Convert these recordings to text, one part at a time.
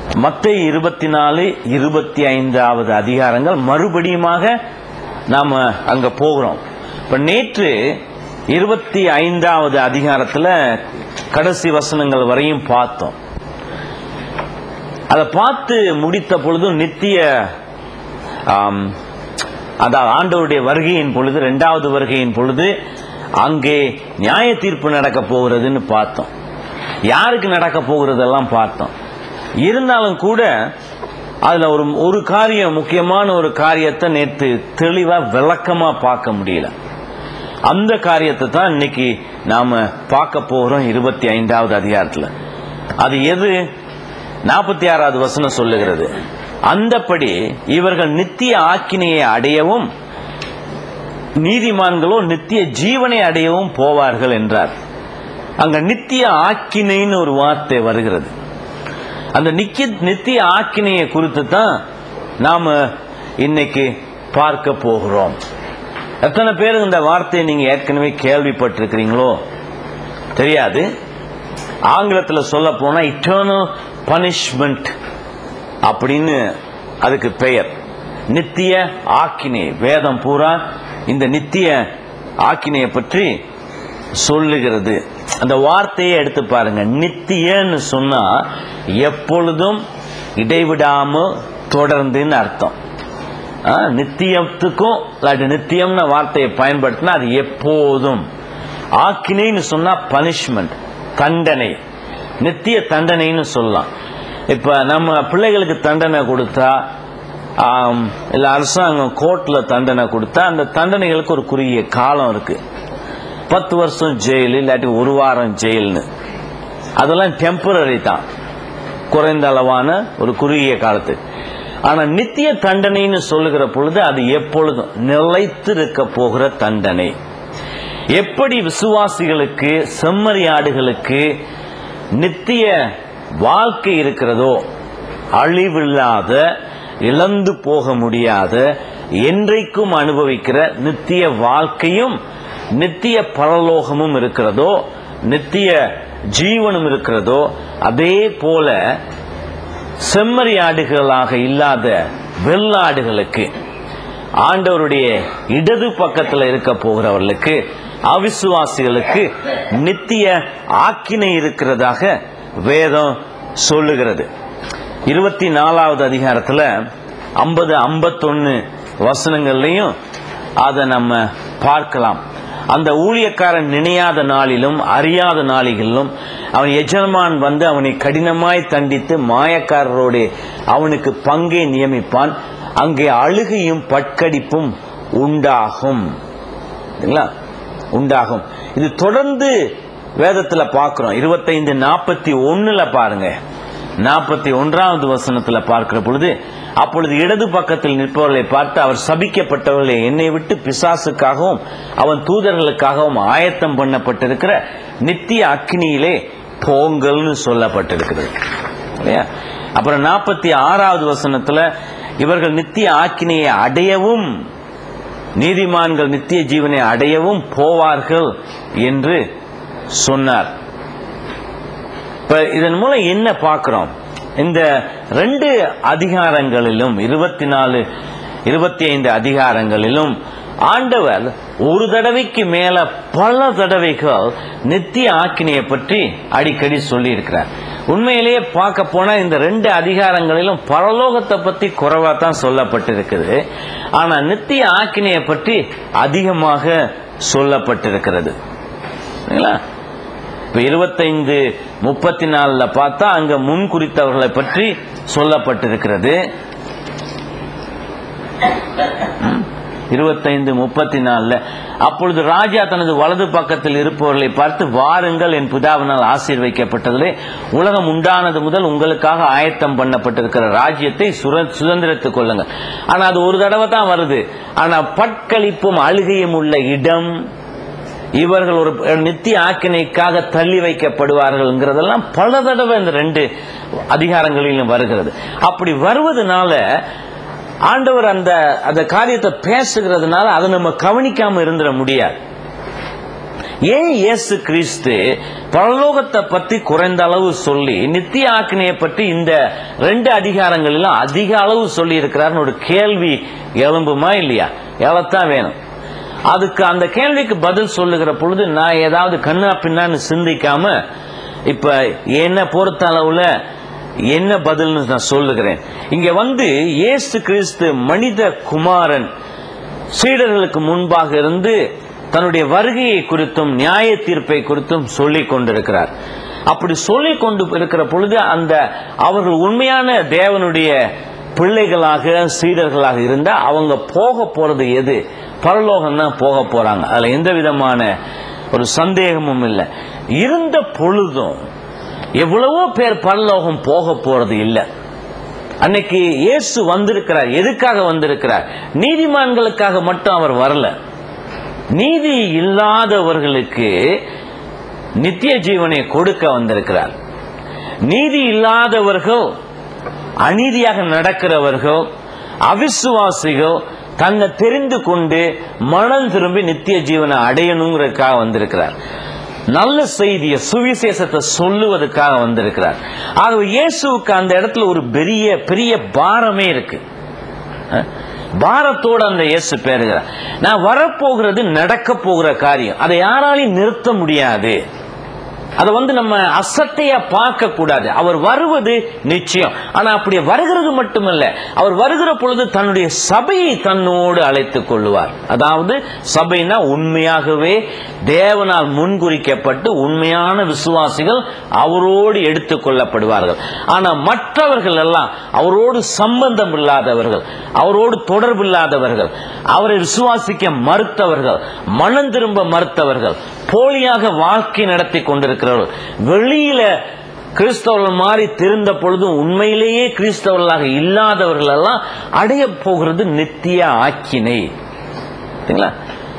மத்த இருபத்தி நாலு இருபத்தி ஐந்தாவது அதிகாரங்கள் மறுபடியுமாக நாம அங்க போகிறோம் இப்ப நேற்று இருபத்தி ஐந்தாவது அதிகாரத்துல கடைசி வசனங்கள் வரையும் பார்த்தோம் அதை பார்த்து முடித்த பொழுதும் நித்திய ஆம், அதாவது ஆண்டவருடைய வருகையின் பொழுது இரண்டாவது வருகையின் பொழுது அங்கே நியாய தீர்ப்பு நடக்க போகிறதுன்னு பார்த்தோம் யாருக்கு நடக்க போகிறதெல்லாம் பார்த்தோம் இருந்தாலும் கூட அதுல ஒரு ஒரு காரியம் முக்கியமான ஒரு காரியத்தை நேற்று தெளிவா விளக்கமா பார்க்க முடியல அந்த காரியத்தை தான் இன்னைக்கு நாம பார்க்க போறோம் இருபத்தி ஐந்தாவது அதிகாரத்துல அது எது நாற்பத்தி ஆறாவது வசனம் சொல்லுகிறது அந்தப்படி இவர்கள் நித்திய ஆக்கினையை அடையவும் நீதிமான்களோ நித்திய ஜீவனை அடையவும் போவார்கள் என்றார் அங்க நித்திய ஆக்கினைன்னு ஒரு வார்த்தை வருகிறது அந்த நிக்கிய நித்திய ஆக்கினையை குறித்து தான் நாம இன்னைக்கு பார்க்க போகிறோம் எத்தனை பேர் இந்த வார்த்தையை நீங்க ஏற்கனவே கேள்விப்பட்டிருக்கிறீங்களோ தெரியாது ஆங்கிலத்தில் சொல்ல போனா இட்டர்னல் பனிஷ்மெண்ட் அப்படின்னு அதுக்கு பெயர் நித்திய ஆக்கினை வேதம் பூரா இந்த நித்திய ஆக்கினையை பற்றி சொல்லுகிறது அந்த வார்த்தையை எடுத்து பாருங்க நித்தியன்னு சொன்னா எப்பொழுதும் இடைவிடாம தொடர்ந்துன்னு அர்த்தம் ஆ, நித்தியத்துக்கும் இல்லாட்டி நித்தியம்னு வார்த்தையை பயன்படுத்தினா அது எப்போதும் ஆக்கினைன்னு சொன்னா பனிஷ்மெண்ட் தண்டனை நித்திய தண்டனைன்னு சொல்லலாம் இப்ப நம்ம பிள்ளைகளுக்கு தண்டனை கொடுத்தா ஆம், இல்ல அரசாங்கம் கோர்ட்ல தண்டனை கொடுத்தா அந்த தண்டனைகளுக்கு ஒரு குறுகிய காலம் இருக்கு பத்து வருஷம் ஜெயில் இல்லாட்டி ஒரு வாரம் ஜெயில்னு அதெல்லாம் டெம்பரரி தான் குறைந்த அளவான ஒரு குறுகிய காலத்து ஆனா நித்திய தண்டனைன்னு சொல்லுகிற பொழுது அது எப்பொழுதும் நிலைத்து இருக்க போகிற தண்டனை எப்படி விசுவாசிகளுக்கு செம்மறியாடுகளுக்கு நித்திய வாழ்க்கை இருக்கிறதோ அழிவில்லாத இழந்து போக முடியாத என்றைக்கும் அனுபவிக்கிற நித்திய வாழ்க்கையும் நித்திய பரலோகமும் இருக்கிறதோ நித்திய ஜீவனும் இருக்கிறதோ அதே போல செம்மறியாடுகளாக இல்லாத வெள்ளாடுகளுக்கு ஆண்டவருடைய இடது பக்கத்தில் இருக்க போகிறவர்களுக்கு அவிசுவாசிகளுக்கு நித்திய ஆக்கினை இருக்கிறதாக வேதம் சொல்லுகிறது இருபத்தி நாலாவது அதிகாரத்துல ஐம்பது ஐம்பத்தொன்னு வசனங்கள்லையும் அதை நம்ம பார்க்கலாம் அந்த ஊழியக்காரன் நினையாத நாளிலும் அறியாத நாளிகளிலும் அவன் எஜமான் வந்து அவனை கடினமாய் தண்டித்து மாயக்காரரோடு அவனுக்கு பங்கை நியமிப்பான் அங்கே அழுகையும் பட்கடிப்பும் உண்டாகும் சரிங்களா? உண்டாகும் இது தொடர்ந்து வேதத்துல பார்க்கிறோம் இருபத்தைந்து நாற்பத்தி ஒண்ணுல பாருங்க நாற்பத்தி ஒன்றாவது வசனத்துல பார்க்கிற பொழுது அப்பொழுது இடது பக்கத்தில் நிற்பவர்களை பார்த்து அவர் சபிக்கப்பட்டவர்களை என்னை விட்டு பிசாசுக்காகவும் அவன் தூதர்களுக்காகவும் ஆயத்தம் பண்ணப்பட்டிருக்கிற நித்திய அக்னியிலே போங்கல்னு சொல்லப்பட்டிருக்கிறது இல்லையா அப்புறம் நாற்பத்தி ஆறாவது வசனத்துல இவர்கள் நித்திய ஆக்கினையை அடையவும் நீதிமான்கள் நித்திய ஜீவனை அடையவும் போவார்கள் என்று சொன்னார் இப்ப இதன் மூலம் என்ன பார்க்கிறோம் இந்த ரெண்டு அதிகாரங்களிலும் இருபத்தி நாலு இருபத்தி ஐந்து அதிகாரங்களிலும் ஆண்டவர் ஒரு தடவைக்கு மேல பல தடவைகள் நித்திய ஆக்கினையை பற்றி அடிக்கடி சொல்லி இருக்கிறார் உண்மையிலேயே பார்க்க போனா இந்த ரெண்டு அதிகாரங்களிலும் பரலோகத்தை பத்தி குறைவா தான் சொல்லப்பட்டிருக்குது ஆனா நித்திய ஆக்கினையை பற்றி அதிகமாக சொல்லப்பட்டிருக்கிறது சரிங்களா இப்ப இருபத்தைந்து முப்பத்தி நாலுல பார்த்தா அங்க முன் குறித்தவர்களை பற்றி சொல்லப்பட்டிருக்கிறது ம், இருபத்தைந்து முப்பத்தி நாலுல அப்பொழுது ராஜா தனது வலது பக்கத்தில் இருப்பவர்களை பார்த்து வாருங்கள் என் பிதாவினால் ஆசீர்வைக்கப்பட்டதிலே உலகம் உண்டானது முதல் உங்களுக்காக ஆயத்தம் பண்ணப்பட்டிருக்கிற ராஜ்யத்தை சுர- சுதந்திரத்துக் கொள்ளுங்கள் ஆனா அது ஒரு தடவை தான் வருது ஆனா பட்களிப்பும் அழுகையும் உள்ள இடம் இவர்கள் ஒரு நித்திய ஆக்கினைக்காக தள்ளி வைக்கப்படுவார்கள்ங்கிறதெல்லாம் பல தடவை இந்த ரெண்டு அதிகாரங்களிலும் வருகிறது அப்படி வருவதனால ஆண்டவர் அந்த அந்த காரியத்தை பேசுகிறதுனால அதை நம்ம கவனிக்காம இருந்துட முடியாது ஏன் இயேசு கிறிஸ்து பரலோகத்தை பத்தி குறைந்த அளவு சொல்லி நித்திய ஆக்கினையை பற்றி இந்த ரெண்டு அதிகாரங்களிலும் அதிக அளவு சொல்லி இருக்கிறார்னு ஒரு கேள்வி எழும்புமா இல்லையா எவ்வளவுதான் வேணும் அதுக்கு அந்த கேள்விக்கு பதில் சொல்லுகிற பொழுது நான் ஏதாவது கண்ணா பின்னான்னு சிந்திக்காம இப்ப என்ன பொறுத்த அளவுல என்ன பதில்னு நான் சொல்லுகிறேன் இங்க வந்து இயேசு கிறிஸ்து மனித குமாரன் சீடர்களுக்கு முன்பாக இருந்து தன்னுடைய வருகையை குறித்தும் நியாய தீர்ப்பை குறித்தும் சொல்லிக் கொண்டிருக்கிறார் அப்படி சொல்லிக் கொண்டு இருக்கிற பொழுது அந்த அவர்கள் உண்மையான தேவனுடைய பிள்ளைகளாக சீடர்களாக இருந்தா அவங்க போக போறது எது பரலோகம் தான் போக போறாங்க அதுல எந்த விதமான ஒரு சந்தேகமும் இல்லை இருந்த பொழுதும் எவ்வளவோ பேர் பரலோகம் போக போறது இல்லை அன்னைக்கு இயேசு வந்திருக்கிறார் எதுக்காக வந்திருக்கிறார் நீதிமான்களுக்காக மட்டும் அவர் வரல நீதி இல்லாதவர்களுக்கு நித்திய ஜீவனை கொடுக்க வந்திருக்கிறார் நீதி இல்லாதவர்கள் அநீதியாக நடக்கிறவர்கள் அவிசுவாசிகள் தன்னை தெரிந்து கொண்டு மனம் திரும்பி நித்திய ஜீவனை அடையணுங்கிறதுக்காக வந்திருக்கிறார் நல்ல செய்தியை சுவிசேஷத்தை சொல்லுவதற்காக வந்திருக்கிறார் ஆகவே இயேசுவுக்கு அந்த இடத்துல ஒரு பெரிய பெரிய பாரமே இருக்கு அஹ், பாரத்தோட அந்த இயேசு பேருகிறார் நான் வரப்போகிறது நடக்க போகிற காரியம் அதை யாராலையும் நிறுத்த முடியாது அதை வந்து நம்ம அசட்டையா பார்க்க கூடாது அவர் வருவது நிச்சயம் ஆனா அப்படி வருகிறது மட்டுமல்ல அவர் வருகிற பொழுது தன்னுடைய சபையை தன்னோடு அழைத்துக் கொள்ளுவார் அதாவது சபைனா உண்மையாகவே தேவனால் முன்குறிக்கப்பட்டு உண்மையான விசுவாசிகள் அவரோடு எடுத்துக் கொள்ளப்படுவார்கள் ஆனா மற்றவர்கள் எல்லாம் அவரோடு சம்பந்தம் இல்லாதவர்கள் அவரோடு தொடர்பு இல்லாதவர்கள் அவரை விசுவாசிக்க மறுத்தவர்கள் மனம் திரும்ப மறுத்தவர்கள் போலியாக வாழ்க்கை நடத்தி கொண்டிருக்கிறவர்கள் வெளியில கிறிஸ்தவர்கள் மாதிரி தெரிந்த பொழுதும் உண்மையிலேயே கிறிஸ்தவர்களாக இல்லாதவர்கள் எல்லாம் அடைய போகிறது நித்திய ஆக்கினை சரிங்களா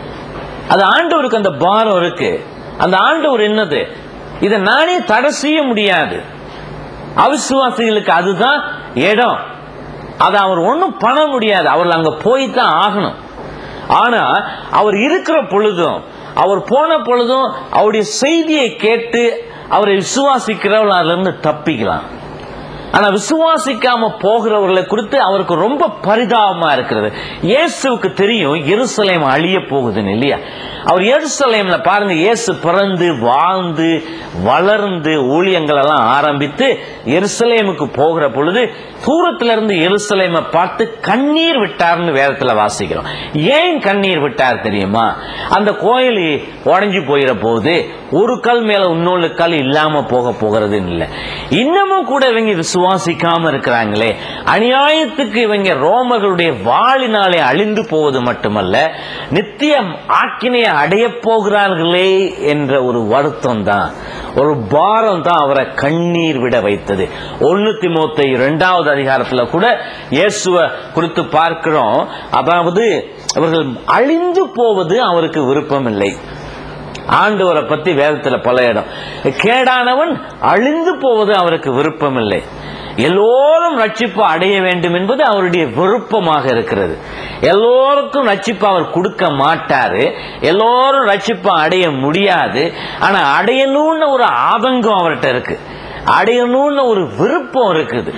அது ஆண்டவருக்கு அந்த பாரம் இருக்கு அந்த ஆண்டவர் என்னது இதை நானே தடை செய்ய முடியாது அவிசுவாசிகளுக்கு அதுதான் இடம் அதை அவர் ஒன்றும் பண்ண முடியாது அவர்கள் அங்க போய் தான் ஆகணும் ஆனா அவர் இருக்கிற பொழுதும் அவர் போன பொழுதும் அவருடைய செய்தியை கேட்டு அவரை விசுவாசிக்கிறவர்கள் அதுல இருந்து தப்பிக்கலாம் ஆனா விசுவாசிக்காம போகிறவர்களை குறித்து அவருக்கு ரொம்ப பரிதாபமா இருக்கிறது இயேசுவுக்கு தெரியும் எருசலேம் அழிய போகுதுன்னு இல்லையா அவர் எருசலேம்ல பாருங்க இயேசு பிறந்து வாழ்ந்து வளர்ந்து ஊழியங்கள் எல்லாம் ஆரம்பித்து எருசலேமுக்கு போகிற பொழுது தூரத்துல இருந்து எருசலேமை பார்த்து கண்ணீர் விட்டார்னு வேதத்துல வாசிக்கிறோம் ஏன் கண்ணீர் விட்டார் தெரியுமா அந்த கோயில் உடைஞ்சு போயிட போது ஒரு கல் மேல இன்னொரு கல் இல்லாம போக போகிறது இல்லை இன்னமும் கூட இவங்க விசுவாசிக்காம இருக்கிறாங்களே அநியாயத்துக்கு இவங்க ரோமர்களுடைய வாளினாலே அழிந்து போவது மட்டுமல்ல நித்திய ஆக்கினையை அடைய போகிறார்களே என்ற ஒரு வருத்தம் தான் ஒரு பாரம் தான் அவரை கண்ணீர் விட வைத்தது ஒன்னு திமுத்தை இரண்டாவது அதிகாரத்துல கூட இயேசுவ குறித்து பார்க்கிறோம் அதாவது அவர்கள் அழிந்து போவது அவருக்கு விருப்பம் இல்லை ஆண்டவரை பத்தி வேதத்துல பல இடம் கேடானவன் அழிந்து போவது அவருக்கு விருப்பம் இல்லை எல்லோரும் ரட்சிப்பு அடைய வேண்டும் என்பது அவருடைய விருப்பமாக இருக்கிறது எல்லோருக்கும் ரட்சிப்பு அவர் கொடுக்க மாட்டாரு எல்லோரும் ரட்சிப்பு அடைய முடியாது ஆனா அடையணும்னு ஒரு ஆதங்கம் அவர்கிட்ட இருக்கு அடையணும்னு ஒரு விருப்பம் இருக்குது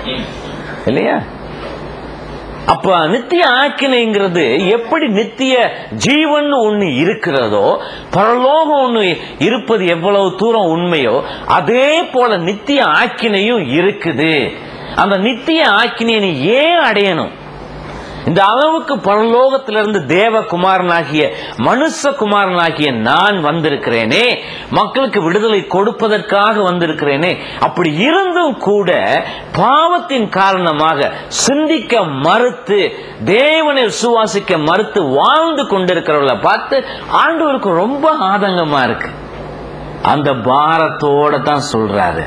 இல்லையா அப்ப நித்திய ஆக்கினைங்கிறது எப்படி நித்திய ஜீவன் ஒண்ணு இருக்கிறதோ பரலோகம் ஒண்ணு இருப்பது எவ்வளவு தூரம் உண்மையோ அதே போல நித்திய ஆக்கினையும் இருக்குது அந்த நித்திய ஆக்கினையை நீ ஏன் அடையணும் இந்த அளவுக்கு பரலோகத்திலிருந்து தேவகுமாரனாகிய மனுஷகுமாரனாகிய நான் வந்திருக்கிறேனே மக்களுக்கு விடுதலை கொடுப்பதற்காக வந்திருக்கிறேனே அப்படி இருந்தும் கூட பாவத்தின் காரணமாக சிந்திக்க மறுத்து தேவனை விசுவாசிக்க மறுத்து வாழ்ந்து கொண்டிருக்கிறவர்களை பார்த்து ஆண்டவருக்கு ரொம்ப ஆதங்கமா இருக்கு அந்த பாரத்தோட தான் சொல்றாரு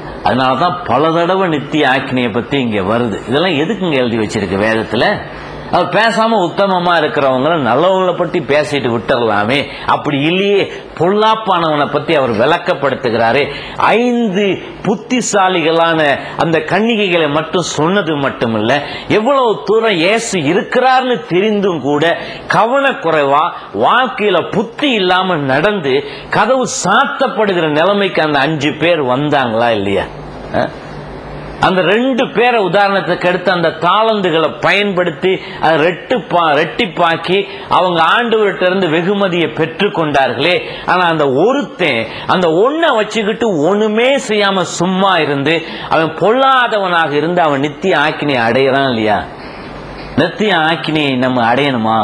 அதனாலதான் பல தடவை நித்திய ஆக்கினையை பத்தி இங்க வருது இதெல்லாம் எதுக்குங்க எழுதி வச்சிருக்கு வேதத்துல அவர் பேசாம உத்தமமா இருக்கிறவங்கள நல்லவங்களை பத்தி பேசிட்டு விட்டுறலாமே அப்படி இல்லையே பொல்லாப்பானவனை பத்தி அவர் விளக்கப்படுத்துகிறாரு ஐந்து புத்திசாலிகளான அந்த கன்னிகைகளை மட்டும் சொன்னது மட்டுமில்ல எவ்வளவு தூரம் இயேசு இருக்கிறார்னு தெரிந்தும் கூட கவனக்குறைவா வாழ்க்கையில புத்தி இல்லாம நடந்து கதவு சாத்தப்படுகிற நிலைமைக்கு அந்த அஞ்சு பேர் வந்தாங்களா இல்லையா அஹ்? அந்த ரெண்டு பேரை உதாரணத்துக்கு எடுத்து அந்த தாளந்துகளை பயன்படுத்தி அதை ரெட்டுப்பா ரெட்டிப்பாக்கி அவங்க ஆண்டவர்கிட்ட இருந்து வெகுமதியை பெற்றுக் கொண்டார்களே ஆனா அந்த ஒருத்தன் அந்த ஒன்ன வச்சுக்கிட்டு ஒண்ணுமே செய்யாம சும்மா இருந்து அவன் பொல்லாதவனாக இருந்து அவன் நித்திய ஆக்கினை அடையறான் இல்லையா நித்திய ஆக்கினையை நம்ம அடையணுமா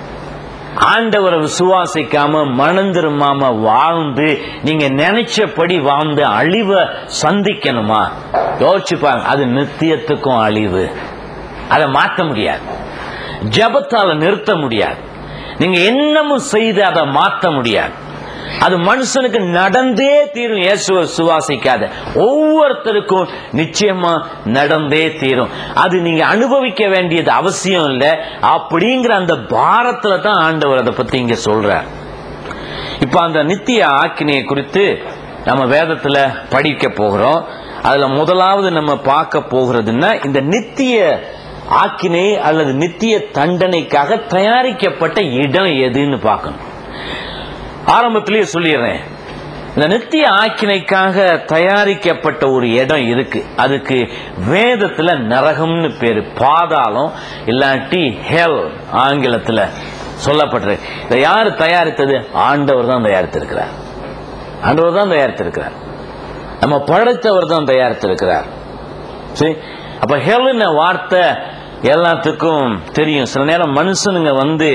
ஆண்டவரை விசுவாசிக்காம மனம் திரும்பாம வாழ்ந்து நீங்க நினைச்சபடி வாழ்ந்து அழிவை சந்திக்கணுமா யோசிச்சு பாருங்க அது நித்தியத்துக்கும் அழிவு அதை மாற்ற முடியாது ஜபத்தால நிறுத்த முடியாது நீங்க என்னமும் செய்து அதை மாற்ற முடியாது அது மனுஷனுக்கு நடந்தே தீரும் இயேசுவை சுவாசிக்காத ஒவ்வொருத்தருக்கும் நிச்சயமா நடந்தே தீரும் அது நீங்க அனுபவிக்க வேண்டியது அவசியம் இல்லை அப்படிங்கிற அந்த பாரத்துல தான் ஆண்டவர் அதை பத்தி இங்க சொல்றார் இப்ப அந்த நித்திய ஆக்கினையை குறித்து நம்ம வேதத்துல படிக்க போகிறோம் அதுல முதலாவது நம்ம பார்க்க போகிறதுன்னா இந்த நித்திய ஆக்கினை அல்லது நித்திய தண்டனைக்காக தயாரிக்கப்பட்ட இடம் எதுன்னு பார்க்கணும் ஆரம்பத்திலேயே சொல்லிடுறேன் இந்த நித்திய ஆக்கினைக்காக தயாரிக்கப்பட்ட ஒரு இடம் இருக்கு அதுக்கு வேதத்துல நரகம்னு பேரு பாதாளம் இல்லாட்டி ஹெல் ஆங்கிலத்துல சொல்லப்பட்டிருக்கு இதை யார் தயாரித்தது ஆண்டவர் தான் தயாரித்திருக்கிறார் ஆண்டவர் தான் தயாரித்திருக்கிறார் நம்ம படைத்தவர் தான் தயாரித்திருக்கிறார் சரி அப்ப ஹெல்ன வார்த்தை எல்லாத்துக்கும் தெரியும் சில நேரம் மனுஷனுங்க வந்து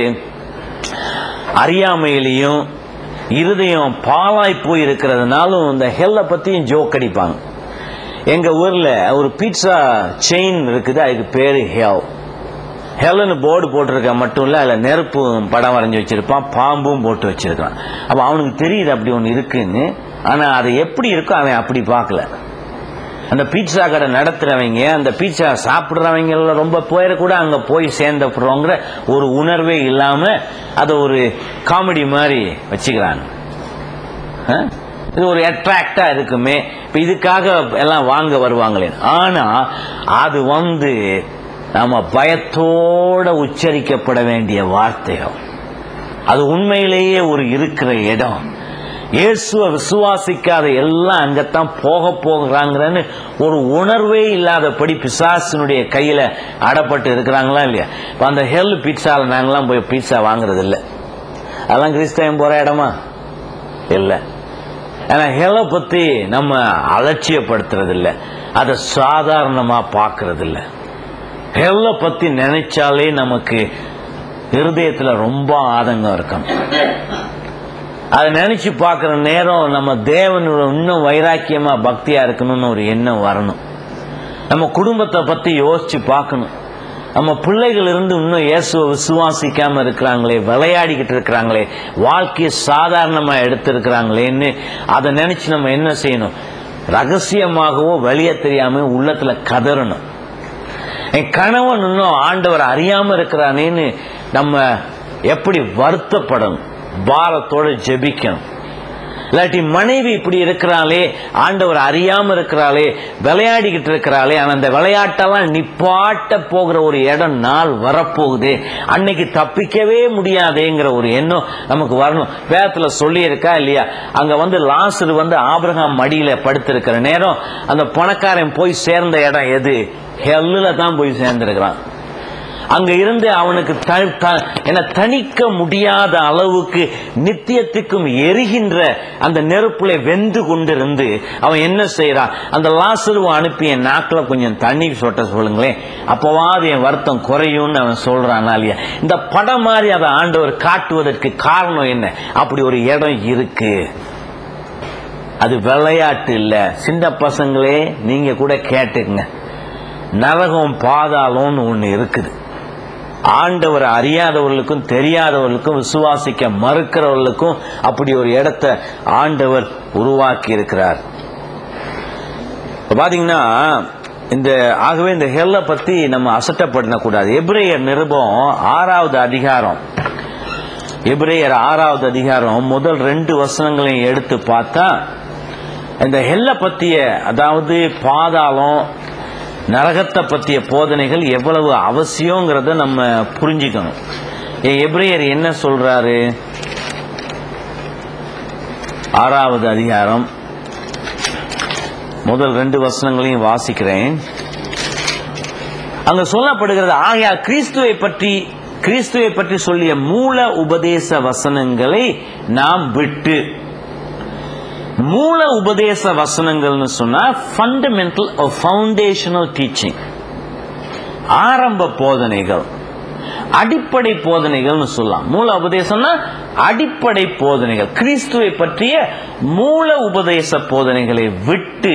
அறியாமையிலையும் இருதயம் பாலாய் போய் இருக்கிறதுனாலும் இந்த ஹெல்லை பத்தியும் ஜோக் அடிப்பாங்க எங்க ஊர்ல ஒரு பீட்சா செயின் இருக்குது அதுக்கு பேரு ஹெல் ஹெல்னு போர்டு போட்டிருக்க மட்டும் இல்ல அதுல நெருப்பு படம் வரைஞ்சி வச்சிருப்பான் பாம்பும் போட்டு வச்சிருக்கான் அப்ப அவனுக்கு தெரியுது அப்படி ஒன்று இருக்குன்னு ஆனா அது எப்படி இருக்கோ அவன் அப்படி பார்க்கல அந்த பீட்சா கடை நடத்துறவங்க அந்த பீட்சா சாப்பிடுறவங்க ரொம்ப பேரை கூட அங்க போய் சேர்ந்தப்படுறோங்கிற ஒரு உணர்வே இல்லாம அதை ஒரு காமெடி மாதிரி வச்சுக்கிறாங்க ஆ? இது ஒரு அட்ராக்டா இருக்குமே இப்ப இதுக்காக எல்லாம் வாங்க வருவாங்களே ஆனா அது வந்து நம்ம பயத்தோட உச்சரிக்கப்பட வேண்டிய வார்த்தைகள் அது உண்மையிலேயே ஒரு இருக்கிற இடம் இயேசுவை விசுவாசிக்காத எல்லாம் அங்கத்தான் போக போகிறாங்கன்னு ஒரு உணர்வே இல்லாதபடி பிசாசினுடைய கையில அடப்பட்டு இருக்கிறாங்களா இல்லையா இப்ப அந்த ஹெல் பீட்சால நாங்கெல்லாம் போய் பீட்சா வாங்குறது இல்லை அதெல்லாம் கிறிஸ்தவம் போற இடமா இல்லை ஏன்னா ஹெலை பத்தி நம்ம அலட்சியப்படுத்துறது இல்லை அதை சாதாரணமா பார்க்கறது இல்லை ஹெல்லை பத்தி நினைச்சாலே நமக்கு இருதயத்துல ரொம்ப ஆதங்கம் இருக்கணும் அதை நினைச்சு பார்க்குற நேரம் நம்ம தேவனோட இன்னும் வைராக்கியமா பக்தியா இருக்கணும்னு ஒரு எண்ணம் வரணும் நம்ம குடும்பத்தை பத்தி யோசிச்சு பார்க்கணும் நம்ம பிள்ளைகள் இருந்து இன்னும் இயேசுவை விசுவாசிக்காம இருக்கிறாங்களே விளையாடிக்கிட்டு இருக்கிறாங்களே வாழ்க்கையை சாதாரணமா எடுத்திருக்கிறாங்களேன்னு அதை நினைச்சு நம்ம என்ன செய்யணும் ரகசியமாகவோ வெளியே தெரியாம உள்ளத்துல கதறணும் என் கணவன் இன்னும் ஆண்டவர் அறியாம இருக்கிறானேன்னு நம்ம எப்படி வருத்தப்படணும் பாரத்தோட ஜெபிக்கணும் இல்லாட்டி மனைவி இப்படி இருக்கிறாளே ஆண்டவர் அறியாம இருக்கிறாளே விளையாடிக்கிட்டு இருக்கிறாளே ஆனா அந்த விளையாட்டெல்லாம் நிப்பாட்ட போகிற ஒரு இடம் நாள் வரப்போகுது அன்னைக்கு தப்பிக்கவே முடியாதேங்கிற ஒரு எண்ணம் நமக்கு வரணும் வேதத்துல சொல்லி இருக்கா இல்லையா அங்க வந்து லாசர் வந்து ஆபிரகாம் மடியில படுத்திருக்கிற நேரம் அந்த பணக்காரன் போய் சேர்ந்த இடம் எது ஹெல்லுல தான் போய் சேர்ந்திருக்கிறான் அங்க இருந்து அவனுக்கு த- த- என்ன தணிக்க முடியாத அளவுக்கு நித்தியத்துக்கும் எரிகின்ற அந்த நெருப்புல வெந்து கொண்டிருந்து அவன் என்ன செய்யறான் அந்த லாசருவை அனுப்பி என் நாக்கில் கொஞ்சம் தண்ணி சொட்ட சொல்லுங்களேன் அப்பவாது என் வருத்தம் குறையும்னு அவன் சொல்றானா இல்லையா இந்த படம் மாதிரி அதை ஆண்டவர் காட்டுவதற்கு காரணம் என்ன அப்படி ஒரு இடம் இருக்கு அது விளையாட்டு இல்ல சின்ன பசங்களே நீங்க கூட கேட்டுக்குங்க நரகம் பாதாளம்னு ஒண்ணு இருக்குது ஆண்டவர் அறியாதவர்களுக்கும் தெரியாதவர்களுக்கும் விசுவாசிக்க மறுக்கிறவர்களுக்கும் அப்படி ஒரு இடத்தை ஆண்டவர் உருவாக்கி இருக்கிறார் இப்ப பாத்தீங்கன்னா இந்த ஆகவே இந்த ஹெல்லை பத்தி நம்ம அசட்டப்படக்கூடாது எபிரேயர் நிருபம் ஆறாவது அதிகாரம் எபிரேயர் ஆறாவது அதிகாரம் முதல் ரெண்டு வசனங்களையும் எடுத்து பார்த்தா இந்த ஹெல்லை பத்திய அதாவது பாதாளம் நரகத்தை பற்றிய போதனைகள் எவ்வளவு அவசியங்கிறத நம்ம புரிஞ்சுக்கணும் ஏன் எபிரேயர் என்ன சொல்றாரு ஆறாவது அதிகாரம் முதல் ரெண்டு வசனங்களையும் வாசிக்கிறேன் அங்க சொல்லப்படுகிறது ஆகையா கிறிஸ்துவை பற்றி கிறிஸ்துவை பற்றி சொல்லிய மூல உபதேச வசனங்களை நாம் விட்டு மூல உபதேச வசனங்கள்னு சொன்னா ஃபண்டமெண்டல் ஃபவுண்டேஷனல் டீச்சிங் ஆரம்ப போதனைகள் அடிப்படை போதனைகள்னு சொல்லலாம் மூல உபதேசம்னா அடிப்படை போதனைகள் கிறிஸ்துவை பற்றிய மூல உபதேச போதனைகளை விட்டு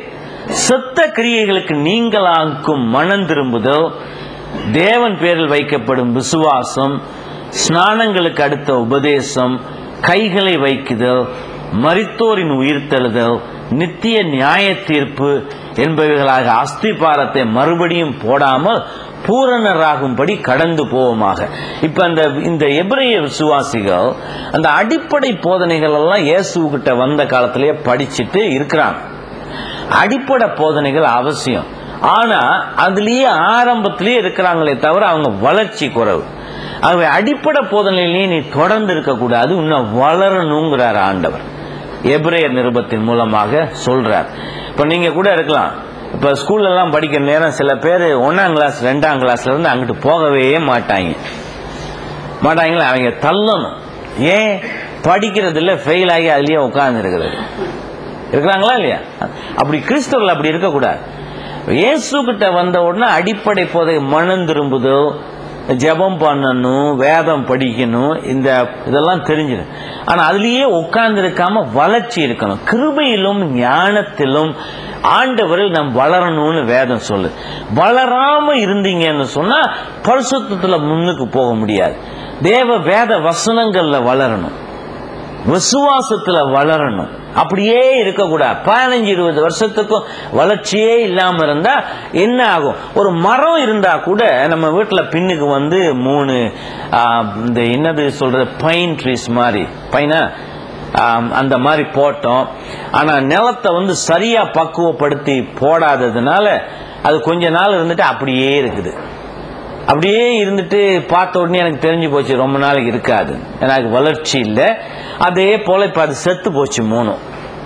செத்த கிரியைகளுக்கு நீங்களாக்கும் மனம் திரும்புதல் தேவன் பேரில் வைக்கப்படும் விசுவாசம் ஸ்நானங்களுக்கு அடுத்த உபதேசம் கைகளை வைக்குதல் மரித்தோரின் உயிர்த்தெழுதல் நித்திய நியாய தீர்ப்பு என்பவைகளாக அஸ்திபாரத்தை மறுபடியும் போடாமல் பூரணராகும்படி கடந்து போவோமாக இப்ப அந்த இந்த எபிரேய விசுவாசிகள் அந்த அடிப்படை போதனைகள் எல்லாம் இயேசுகிட்ட வந்த காலத்திலேயே படிச்சுட்டு இருக்கிறாங்க அடிப்படை போதனைகள் அவசியம் ஆனா அதுலயே ஆரம்பத்திலேயே இருக்கிறாங்களே தவிர அவங்க வளர்ச்சி குறைவு ஆகவே அடிப்படை போதனையிலேயே நீ தொடர்ந்து இருக்கக்கூடாது இன்னும் வளரணுங்கிறார் ஆண்டவர் எபிரேயர் நிருபத்தின் மூலமாக சொல்றார் இப்ப நீங்க கூட இருக்கலாம் இப்ப ஸ்கூல்ல எல்லாம் படிக்கிற நேரம் சில பேர் ஒன்னாம் கிளாஸ் ரெண்டாம் கிளாஸ்ல இருந்து அங்கிட்டு போகவே மாட்டாங்க மாட்டாங்களா அவங்க தள்ளணும் ஏன் படிக்கிறதுல ஃபெயில் ஆகி அதுலயே உட்கார்ந்து இருக்கிறது இருக்கிறாங்களா இல்லையா அப்படி கிறிஸ்தவர்கள் அப்படி இருக்கக்கூடாது இயேசு கிட்ட வந்த உடனே அடிப்படை போதை மனம் திரும்புதோ ஜெபம் பண்ணணும் வேதம் படிக்கணும் இந்த இதெல்லாம் தெரிஞ்சிடும் ஆனா அதுலயே உட்கார்ந்து இருக்காம வளர்ச்சி இருக்கணும் கிருபையிலும் ஞானத்திலும் ஆண்டவரில் நாம் வளரணும்னு வேதம் சொல்லு வளராம இருந்தீங்கன்னு சொன்னா பரிசுத்தத்துல முன்னுக்கு போக முடியாது தேவ வேத வசனங்கள்ல வளரணும் விசுவாசத்துல வளரணும் அப்படியே இருக்கக்கூடாது பதினஞ்சு இருபது வருஷத்துக்கும் வளர்ச்சியே இல்லாம இருந்தா என்ன ஆகும் ஒரு மரம் இருந்தா கூட நம்ம வீட்டுல பின்னுக்கு வந்து மூணு ஆ, இந்த என்னது சொல்றது பைன் ட்ரீஸ் மாதிரி பைனா ஆம், அந்த மாதிரி போட்டோம் ஆனா நிலத்தை வந்து சரியா பக்குவப்படுத்தி போடாததுனால அது கொஞ்ச நாள் இருந்துட்டு அப்படியே இருக்குது அப்படியே இருந்துட்டு பார்த்த உடனே எனக்கு தெரிஞ்சு போச்சு ரொம்ப நாளைக்கு இருக்காது எனக்கு வளர்ச்சி இல்லை அதே போல இப்ப அது செத்து போச்சு மூணும்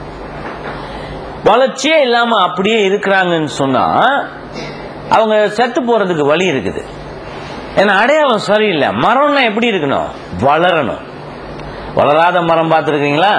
வளர்ச்சியே இல்லாம அப்படியே இருக்கிறாங்கன்னு சொன்னா அவங்க செத்து போறதுக்கு வழி இருக்குது ஏன்னா அடையாளம் சரியில்லை மரம்னா எப்படி இருக்கணும் வளரணும் வளராத மரம் பார்த்துருக்கீங்களா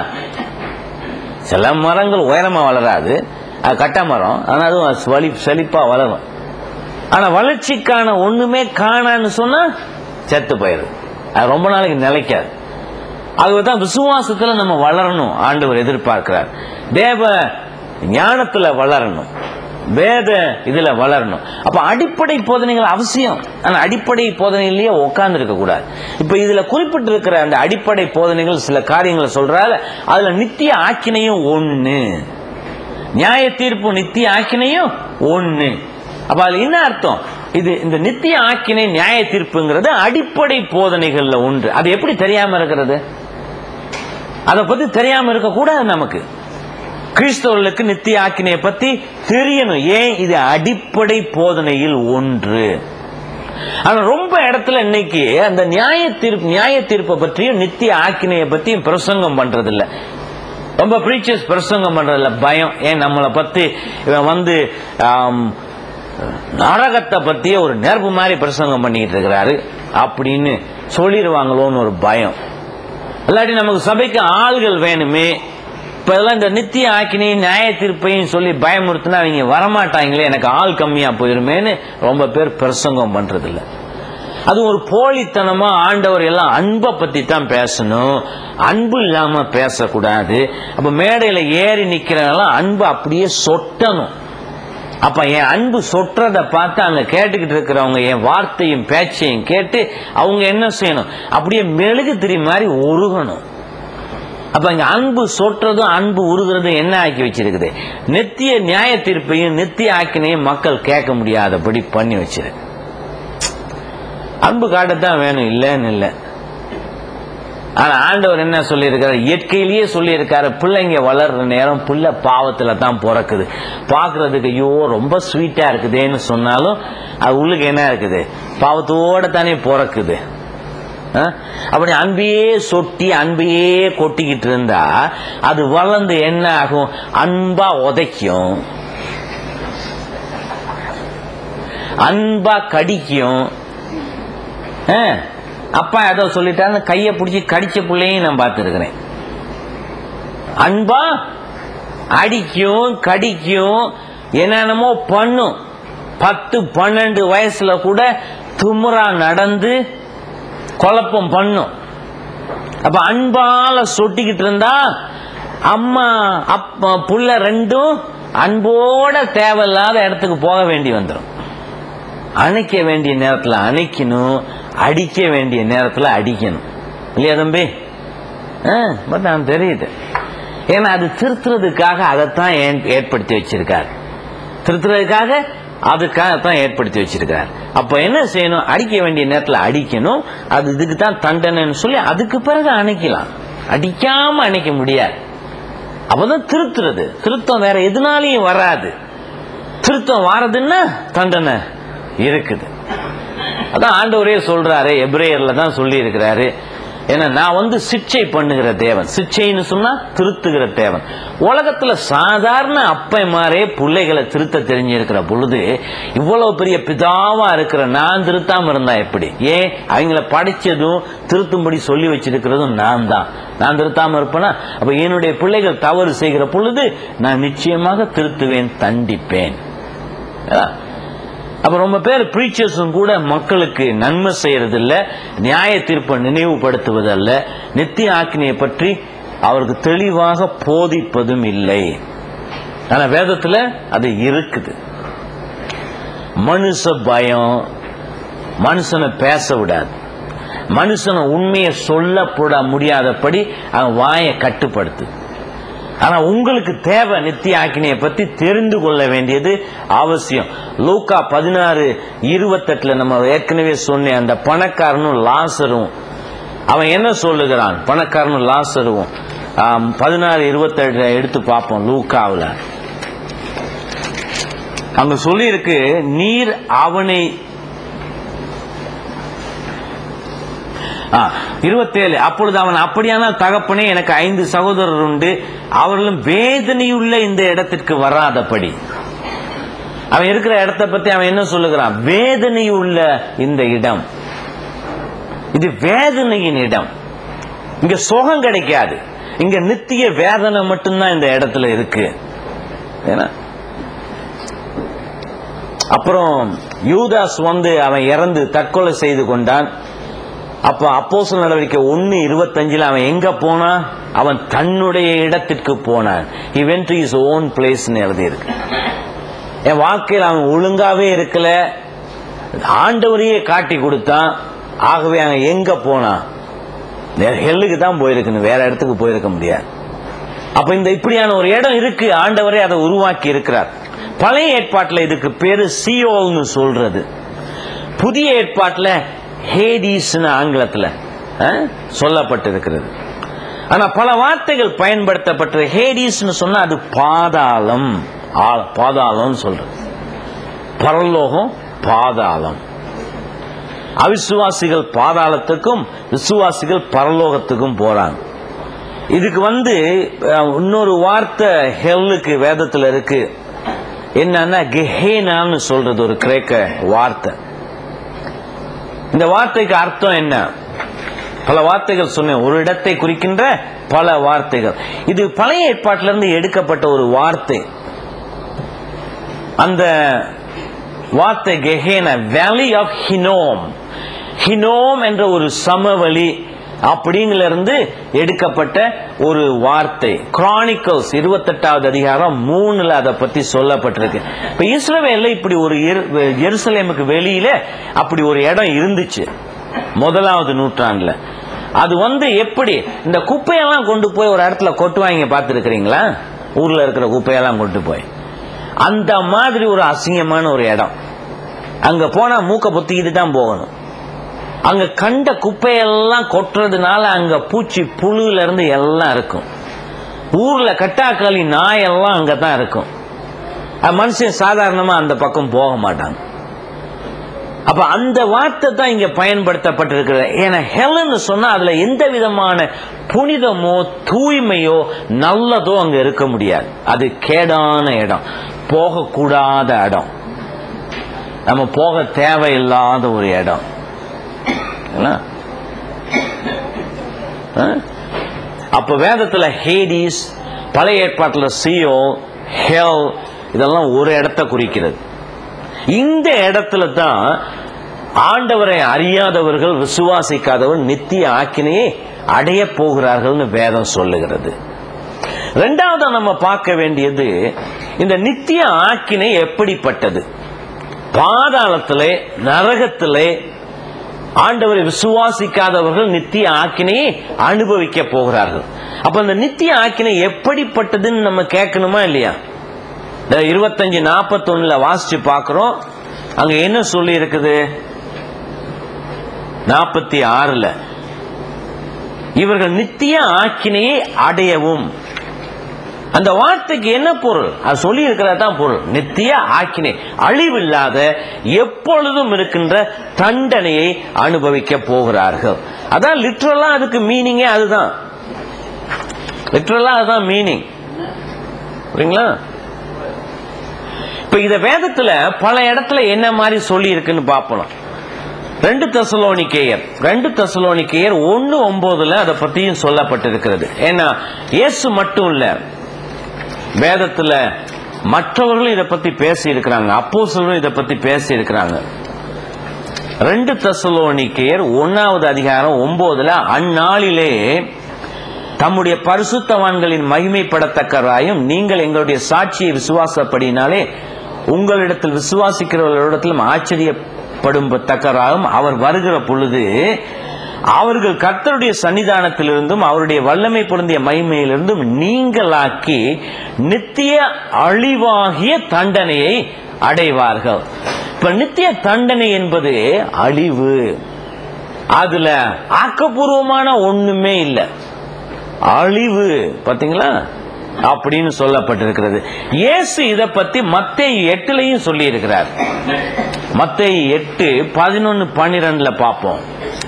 சில மரங்கள் உயரமா வளராது அது கட்ட மரம் ஆனா அதுவும் செழி செழிப்பா வளரும் ஆனா வளர்ச்சிக்கான ஒண்ணுமே காணான்னு சொன்னா செத்து போயிடும் அது ரொம்ப நாளைக்கு நிலைக்காது அதுதான் விசுவாசத்துல நம்ம வளரணும் ஆண்டவர் எதிர்பார்க்கிறார் தேவ ஞானத்துல வளரணும் வேத இதுல வளரணும் அப்ப அடிப்படை போதனைகள் அவசியம் ஆனா அடிப்படை போதனையிலேயே உட்கார்ந்து இருக்க கூடாது இப்ப இதுல குறிப்பிட்டிருக்கிற அந்த அடிப்படை போதனைகள் சில காரியங்களை சொல்றாரு அதுல நித்திய ஆக்கினையும் ஒண்ணு நியாய தீர்ப்பு நித்திய ஆக்கினையும் ஒண்ணு அப்ப அதுல என்ன அர்த்தம் இது இந்த நித்திய ஆக்கினை நியாய தீர்ப்புங்கிறது அடிப்படை போதனைகள்ல ஒன்று அது எப்படி தெரியாம இருக்கிறது அதை பத்தி தெரியாம இருக்க கூடாது நமக்கு கிறிஸ்தவர்களுக்கு நித்திய ஆக்கினையை பத்தி தெரியணும் ஏன் இது அடிப்படை போதனையில் ஒன்று ஆனா ரொம்ப இடத்துல இன்னைக்கு அந்த நியாய தீர்ப்பு நியாய தீர்ப்பை பற்றியும் நித்திய ஆக்கினையை பத்தியும் பிரசங்கம் பண்றது இல்ல ரொம்ப பிரீச்சர்ஸ் பிரசங்கம் பண்றதில்ல பயம் ஏன் நம்மளை பத்தி இவன் வந்து ஆம், நரகத்தை பத்தியே ஒரு நெருப்பு மாதிரி பிரசங்கம் பண்ணிட்டு இருக்கிறாரு அப்படின்னு சொல்லிடுவாங்களோன்னு ஒரு பயம் இல்லாட்டி நமக்கு சபைக்கு ஆள்கள் வேணுமே இப்ப இதெல்லாம் இந்த நித்திய ஆக்கினையும் நியாய தீர்ப்பையும் சொல்லி பயமுறுத்தினா அவங்க வரமாட்டாங்களே எனக்கு ஆள் கம்மியா போயிருமேன்னு ரொம்ப பேர் பிரசங்கம் பண்றது இல்ல அது ஒரு போலித்தனமா ஆண்டவர் எல்லாம் அன்பை பத்தி தான் பேசணும் அன்பு இல்லாம பேசக்கூடாது அப்ப மேடையில ஏறி நிக்கிறவங்கலாம் அன்பு அப்படியே சொட்டணும் அப்ப என் அன்பு சொற்றத பார்த்து அங்க கேட்டுக்கிட்டு இருக்கிறவங்க என் வார்த்தையும் பேச்சையும் கேட்டு அவங்க என்ன செய்யணும் அப்படியே மெழுகு திரி மாதிரி உருகணும் அப்ப இங்க அன்பு சொற்றதும் அன்பு உருகிறதும் என்ன ஆக்கி வச்சிருக்குது நித்திய நியாய தீர்ப்பையும் நித்திய ஆக்கினையும் மக்கள் கேட்க முடியாதபடி பண்ணி வச்சிருக்கு அன்பு காட்டத்தான் வேணும் இல்லைன்னு இல்லை ஆனா ஆண்டவர் என்ன சொல்லியிருக்காரு இயற்கையிலேயே சொல்லியிருக்காரு பிள்ளைங்க வளர்ற நேரம் பிள்ளை பாவத்துல தான் பிறக்குது பார்க்கிறதுக்கு ஐயோ ரொம்ப ஸ்வீட்டா இருக்குதேன்னு சொன்னாலும் அது உள்ளுக்கு என்ன இருக்குது பாவத்தோட தானே பிறக்குது ஆ? அப்படி அன்பையே சொட்டி அன்பையே கொட்டிக்கிட்டு இருந்தா அது வளர்ந்து என்ன ஆகும் அன்பா உதைக்கும் அன்பா கடிக்கும் ஆ, அப்பா ஏதோ சொல்லிட்டாரு கையை பிடிச்சி கடிச்ச பிள்ளையும் நான் பார்த்துருக்கிறேன் அன்பா அடிக்கும் கடிக்கும் என்னென்னமோ பண்ணும் பத்து பன்னெண்டு வயசுல கூட துமுறா நடந்து குழப்பம் பண்ணும் அப்ப அன்பால சொட்டிக்கிட்டு இருந்தா அம்மா அப்பா புள்ள ரெண்டும் அன்போட தேவையில்லாத இடத்துக்கு போக வேண்டி வந்துடும் அணைக்க வேண்டிய நேரத்துல அணைக்கணும் அடிக்க வேண்டிய நேரத்துல அடிக்கணும் இல்லையா தம்பி பட் நான் தெரியுது ஏன்னா அது திருத்துறதுக்காக அதைத்தான் ஏன்- ஏற்படுத்தி வச்சிருக்காரு திருத்துறதுக்காக அதுக்காகத்தான் ஏற்படுத்தி வச்சிருக்காரு அப்ப என்ன செய்யணும் அடிக்க வேண்டிய நேரத்துல அடிக்கணும் அது இதுக்கு தான் தண்டனைன்னு சொல்லி அதுக்கு பிறகு அணைக்கலாம் அடிக்காம அணைக்க முடியாது அப்பதான் திருத்துறது திருத்தம் வேற எதுனாலையும் வராது திருத்தம் வாரதுன்னா தண்டனை இருக்குது அதான் ஆண்டவரே சொல்றாரு எப்ரேயர்ல தான் சொல்லி இருக்கிறாரு ஏன்னா நான் வந்து சிக்ஷை பண்ணுகிற தேவன் சிக்ஷைன்னு சொன்னா திருத்துகிற தேவன் உலகத்துல சாதாரண அப்பைமாரே பிள்ளைகளை திருத்த தெரிஞ்சிருக்கிற பொழுது இவ்வளவு பெரிய பிதாவா இருக்கிற நான் திருத்தாம இருந்தா எப்படி ஏன் அவங்கள படிச்சதும் திருத்தும்படி சொல்லி வச்சிருக்கிறதும் நான் தான் நான் திருத்தாம இருப்பேனா அப்ப என்னுடைய பிள்ளைகள் தவறு செய்கிற பொழுது நான் நிச்சயமாக திருத்துவேன் தண்டிப்பேன் அதான். அப்ப ரொம்ப பேர் பிரீச்சர்ஸும் கூட மக்களுக்கு நன்மை செய்யறது இல்ல நியாய தீர்ப்பை நினைவுபடுத்துவதல்ல நித்திய ஆக்கினையை பற்றி அவருக்கு தெளிவாக போதிப்பதும் இல்லை ஆனா வேதத்துல அது இருக்குது மனுஷ பயம் மனுஷனை பேச விடாது மனுஷனை உண்மையை சொல்லப்பட முடியாதபடி அவன் வாயை கட்டுப்படுத்து ஆனா உங்களுக்கு தேவை நித்திய ஆக்கினையை பத்தி தெரிந்து கொள்ள வேண்டியது அவசியம் லூக்கா பதினாறு இருபத்தெட்டுல நம்ம ஏற்கனவே சொன்னேன் அந்த பணக்காரனும் லாசரும் அவன் என்ன சொல்லுகிறான் பணக்காரனும் லாசரும் ஆம், பதினாறு இருபத்தெட்டு எடுத்து பார்ப்போம் லூக்காவில் அங்க சொல்லியிருக்கு நீர் அவனை இருபத்தேழு அப்பொழுது அவன் அப்படியானால் தகப்பனே எனக்கு ஐந்து சகோதரர் உண்டு அவர்களும் வேதனையுள்ள இந்த இடத்திற்கு வராதபடி அவன் இருக்கிற இடத்தை பத்தி அவன் என்ன சொல்லுகிறான் வேதனையுள்ள இந்த இடம் இது வேதனையின் இடம் இங்க சுகம் கிடைக்காது இங்க நித்திய வேதனை மட்டும்தான் இந்த இடத்துல இருக்கு ஏன்னா அப்புறம் யூதாஸ் வந்து அவன் இறந்து தற்கொலை செய்து கொண்டான் அப்ப அப்போஸ்தலர் நடவடிக்கை ஒன்னு இருபத்தஞ்சுல அவன் எங்க போனான் அவன் தன்னுடைய இடத்திற்கு போனான் he went to his own place எழுதி இருக்கு என் வாழ்க்கையில் அவன் ஒழுங்காவே இருக்கல ஆண்டவரையே காட்டி கொடுத்தான் ஆகவே அவன் எங்க போனான் ஹெல்லுக்கு தான் போயிருக்கணும் வேற இடத்துக்கு போயிருக்க முடியாது அப்ப இந்த இப்படியான ஒரு இடம் இருக்கு ஆண்டவரே அதை உருவாக்கி இருக்கிறார் பழைய ஏற்பாட்டுல இதுக்கு பேரு சியோல்னு சொல்றது புதிய ஏற்பாட்டுல ஹேடிஸ்னு ஆங்கிலத்துல அஹ், சொல்லப்பட்டிருக்கிறது ஆனா பல வார்த்தைகள் பயன்படுத்தப்பட்ட ஹேடிஸ்னு சொன்னா அது பாதாளம் ஆ- பாதாளம்னு சொல்றது பரலோகம் பாதாளம் அவிசுவாசிகள் பாதாளத்துக்கும் விசுவாசிகள் பரலோகத்துக்கும் போறாங்க இதுக்கு வந்து அஹ், இன்னொரு வார்த்தை ஹெல்லுக்கு வேதத்துல இருக்கு என்னன்னா கெஹேனான்னு சொல்றது ஒரு கிரேக்க வார்த்தை இந்த வார்த்தைக்கு அர்த்தம் என்ன பல வார்த்தைகள் சொன்னேன் ஒரு இடத்தை குறிக்கின்ற பல வார்த்தைகள் இது பழைய ஏற்பாட்டிலிருந்து எடுக்கப்பட்ட ஒரு வார்த்தை அந்த வார்த்தை கெஹேன வேலி ஆஃப் ஹினோம் ஹினோம் என்ற ஒரு சமவெளி அப்படிங்கிற இருந்து எடுக்கப்பட்ட ஒரு வார்த்தை கிரானிக்கல்ஸ் இருபத்தெட்டாவது அதிகாரம் மூணுல அதை பத்தி சொல்லப்பட்டிருக்கு இப்ப இஸ்ரவேல்ல இப்படி ஒரு எரு- எருசலேமுக்கு வெளியில அப்படி ஒரு இடம் இருந்துச்சு முதலாவது நூற்றாண்டுல அது வந்து எப்படி இந்த குப்பையெல்லாம் கொண்டு போய் ஒரு இடத்துல கொட்டுவாங்க பார்த்துருக்கிறீங்களா ஊர்ல இருக்கிற குப்பையெல்லாம் கொண்டு போய் அந்த மாதிரி ஒரு அசிங்கமான ஒரு இடம் அங்க போனா மூக்க பொத்திக்கிட்டு தான் போகணும் அங்க கண்ட குப்பையெல்லாம் கொட்டுறதுனால அங்க பூச்சி புழுல இருந்து எல்லாம் இருக்கும் ஊர்ல கட்டாக்களி நாயெல்லாம் அங்க தான் இருக்கும் அது மனுஷன் சாதாரணமா அந்த பக்கம் போக மாட்டாங்க அப்ப அந்த வார்த்தை தான் இங்க பயன்படுத்தப்பட்டிருக்கிறது ஏன்னா ஹெலன்னு சொன்னா அதுல எந்த விதமான புனிதமோ தூய்மையோ நல்லதோ அங்க இருக்க முடியாது அது கேடான இடம் போகக்கூடாத இடம் நம்ம போக தேவையில்லாத ஒரு இடம் என்ன? ஆ? அப்ப வேதத்துல ஹேடிஸ் பழைய ஏற்பாட்டுல சியோ ஹெல் இதெல்லாம் ஒரு இடத்தை குறிக்கிறது இந்த இடத்துல தான் ஆண்டவரை அறியாதவர்கள் விசுவாசிக்காதவர்கள் நித்திய ஆக்கினையை அடைய போகிறார்கள்னு வேதம் சொல்லுகிறது ரெண்டாவது நம்ம பார்க்க வேண்டியது இந்த நித்திய ஆக்கினை எப்படிப்பட்டது பாதாளத்திலே நரகத்திலே ஆண்டவரை விசுவாசிக்காதவர்கள் நித்திய ஆக்கினையை அனுபவிக்க போகிறார்கள் அப்ப அந்த நித்திய ஆக்கினை எப்படிப்பட்டதுன்னு நம்ம கேட்கணுமா இல்லையா இந்த இருபத்தஞ்சு நாற்பத்தொன்னுல வாசிச்சு பார்க்கிறோம் அங்க என்ன சொல்லி இருக்குது நாற்பத்தி ஆறுல இவர்கள் நித்திய ஆக்கினையை அடையவும் அந்த வார்த்தைக்கு என்ன பொருள் அது சொல்லி தான் பொருள் நித்திய ஆக்கினை அழிவில்லாத எப்பொழுதும் இருக்கின்ற தண்டனையை அனுபவிக்க போகிறார்கள் அதான் லிட்ரலா அதுக்கு மீனிங்கே அதுதான் லிட்ரலா அதுதான் மீனிங் புரியுங்களா இப்ப இத வேதத்துல பல இடத்துல என்ன மாதிரி சொல்லி இருக்குன்னு பார்ப்போம் ரெண்டு தசலோனிக்கேயர் ரெண்டு தசலோனிக்கேயர் ஒன்னு ஒன்பதுல அதை பத்தியும் சொல்லப்பட்டிருக்கிறது ஏன்னா இயேசு மட்டும் இல்ல வேதத்துல மற்றவர்களும் இதை பத்தி பேசி இருக்கிறாங்க அப்போ இதை பத்தி பேசி இருக்கிறாங்க ரெண்டு தசலோனிக்கேயர் ஒன்னாவது அதிகாரம் ஒன்பதுல அந்நாளிலே தம்முடைய பரிசுத்தவான்களின் மகிமைப்படத்தக்கராயும் நீங்கள் எங்களுடைய சாட்சியை விசுவாசப்படினாலே உங்களிடத்தில் விசுவாசிக்கிறவர்களிடத்திலும் ஆச்சரியப்படும் தக்கராகவும் அவர் வருகிற பொழுது அவர்கள் கர்த்தருடைய சன்னிதானத்திலிருந்தும் அவருடைய வல்லமை பொருந்திய மகிமையிலிருந்தும் நீங்களாக்கி நித்திய அழிவாகிய தண்டனையை அடைவார்கள் இப்ப நித்திய தண்டனை என்பது அழிவு அதுல ஆக்கப்பூர்வமான ஒண்ணுமே இல்லை அழிவு பாத்தீங்களா அப்படின்னு சொல்லப்பட்டிருக்கிறது இயேசு இத பத்தி மத்தேயு எட்டுலையும் சொல்லி இருக்கிறார் மத்தேயு எட்டு பதினொன்னு பன்னிரெண்டுல பார்ப்போம்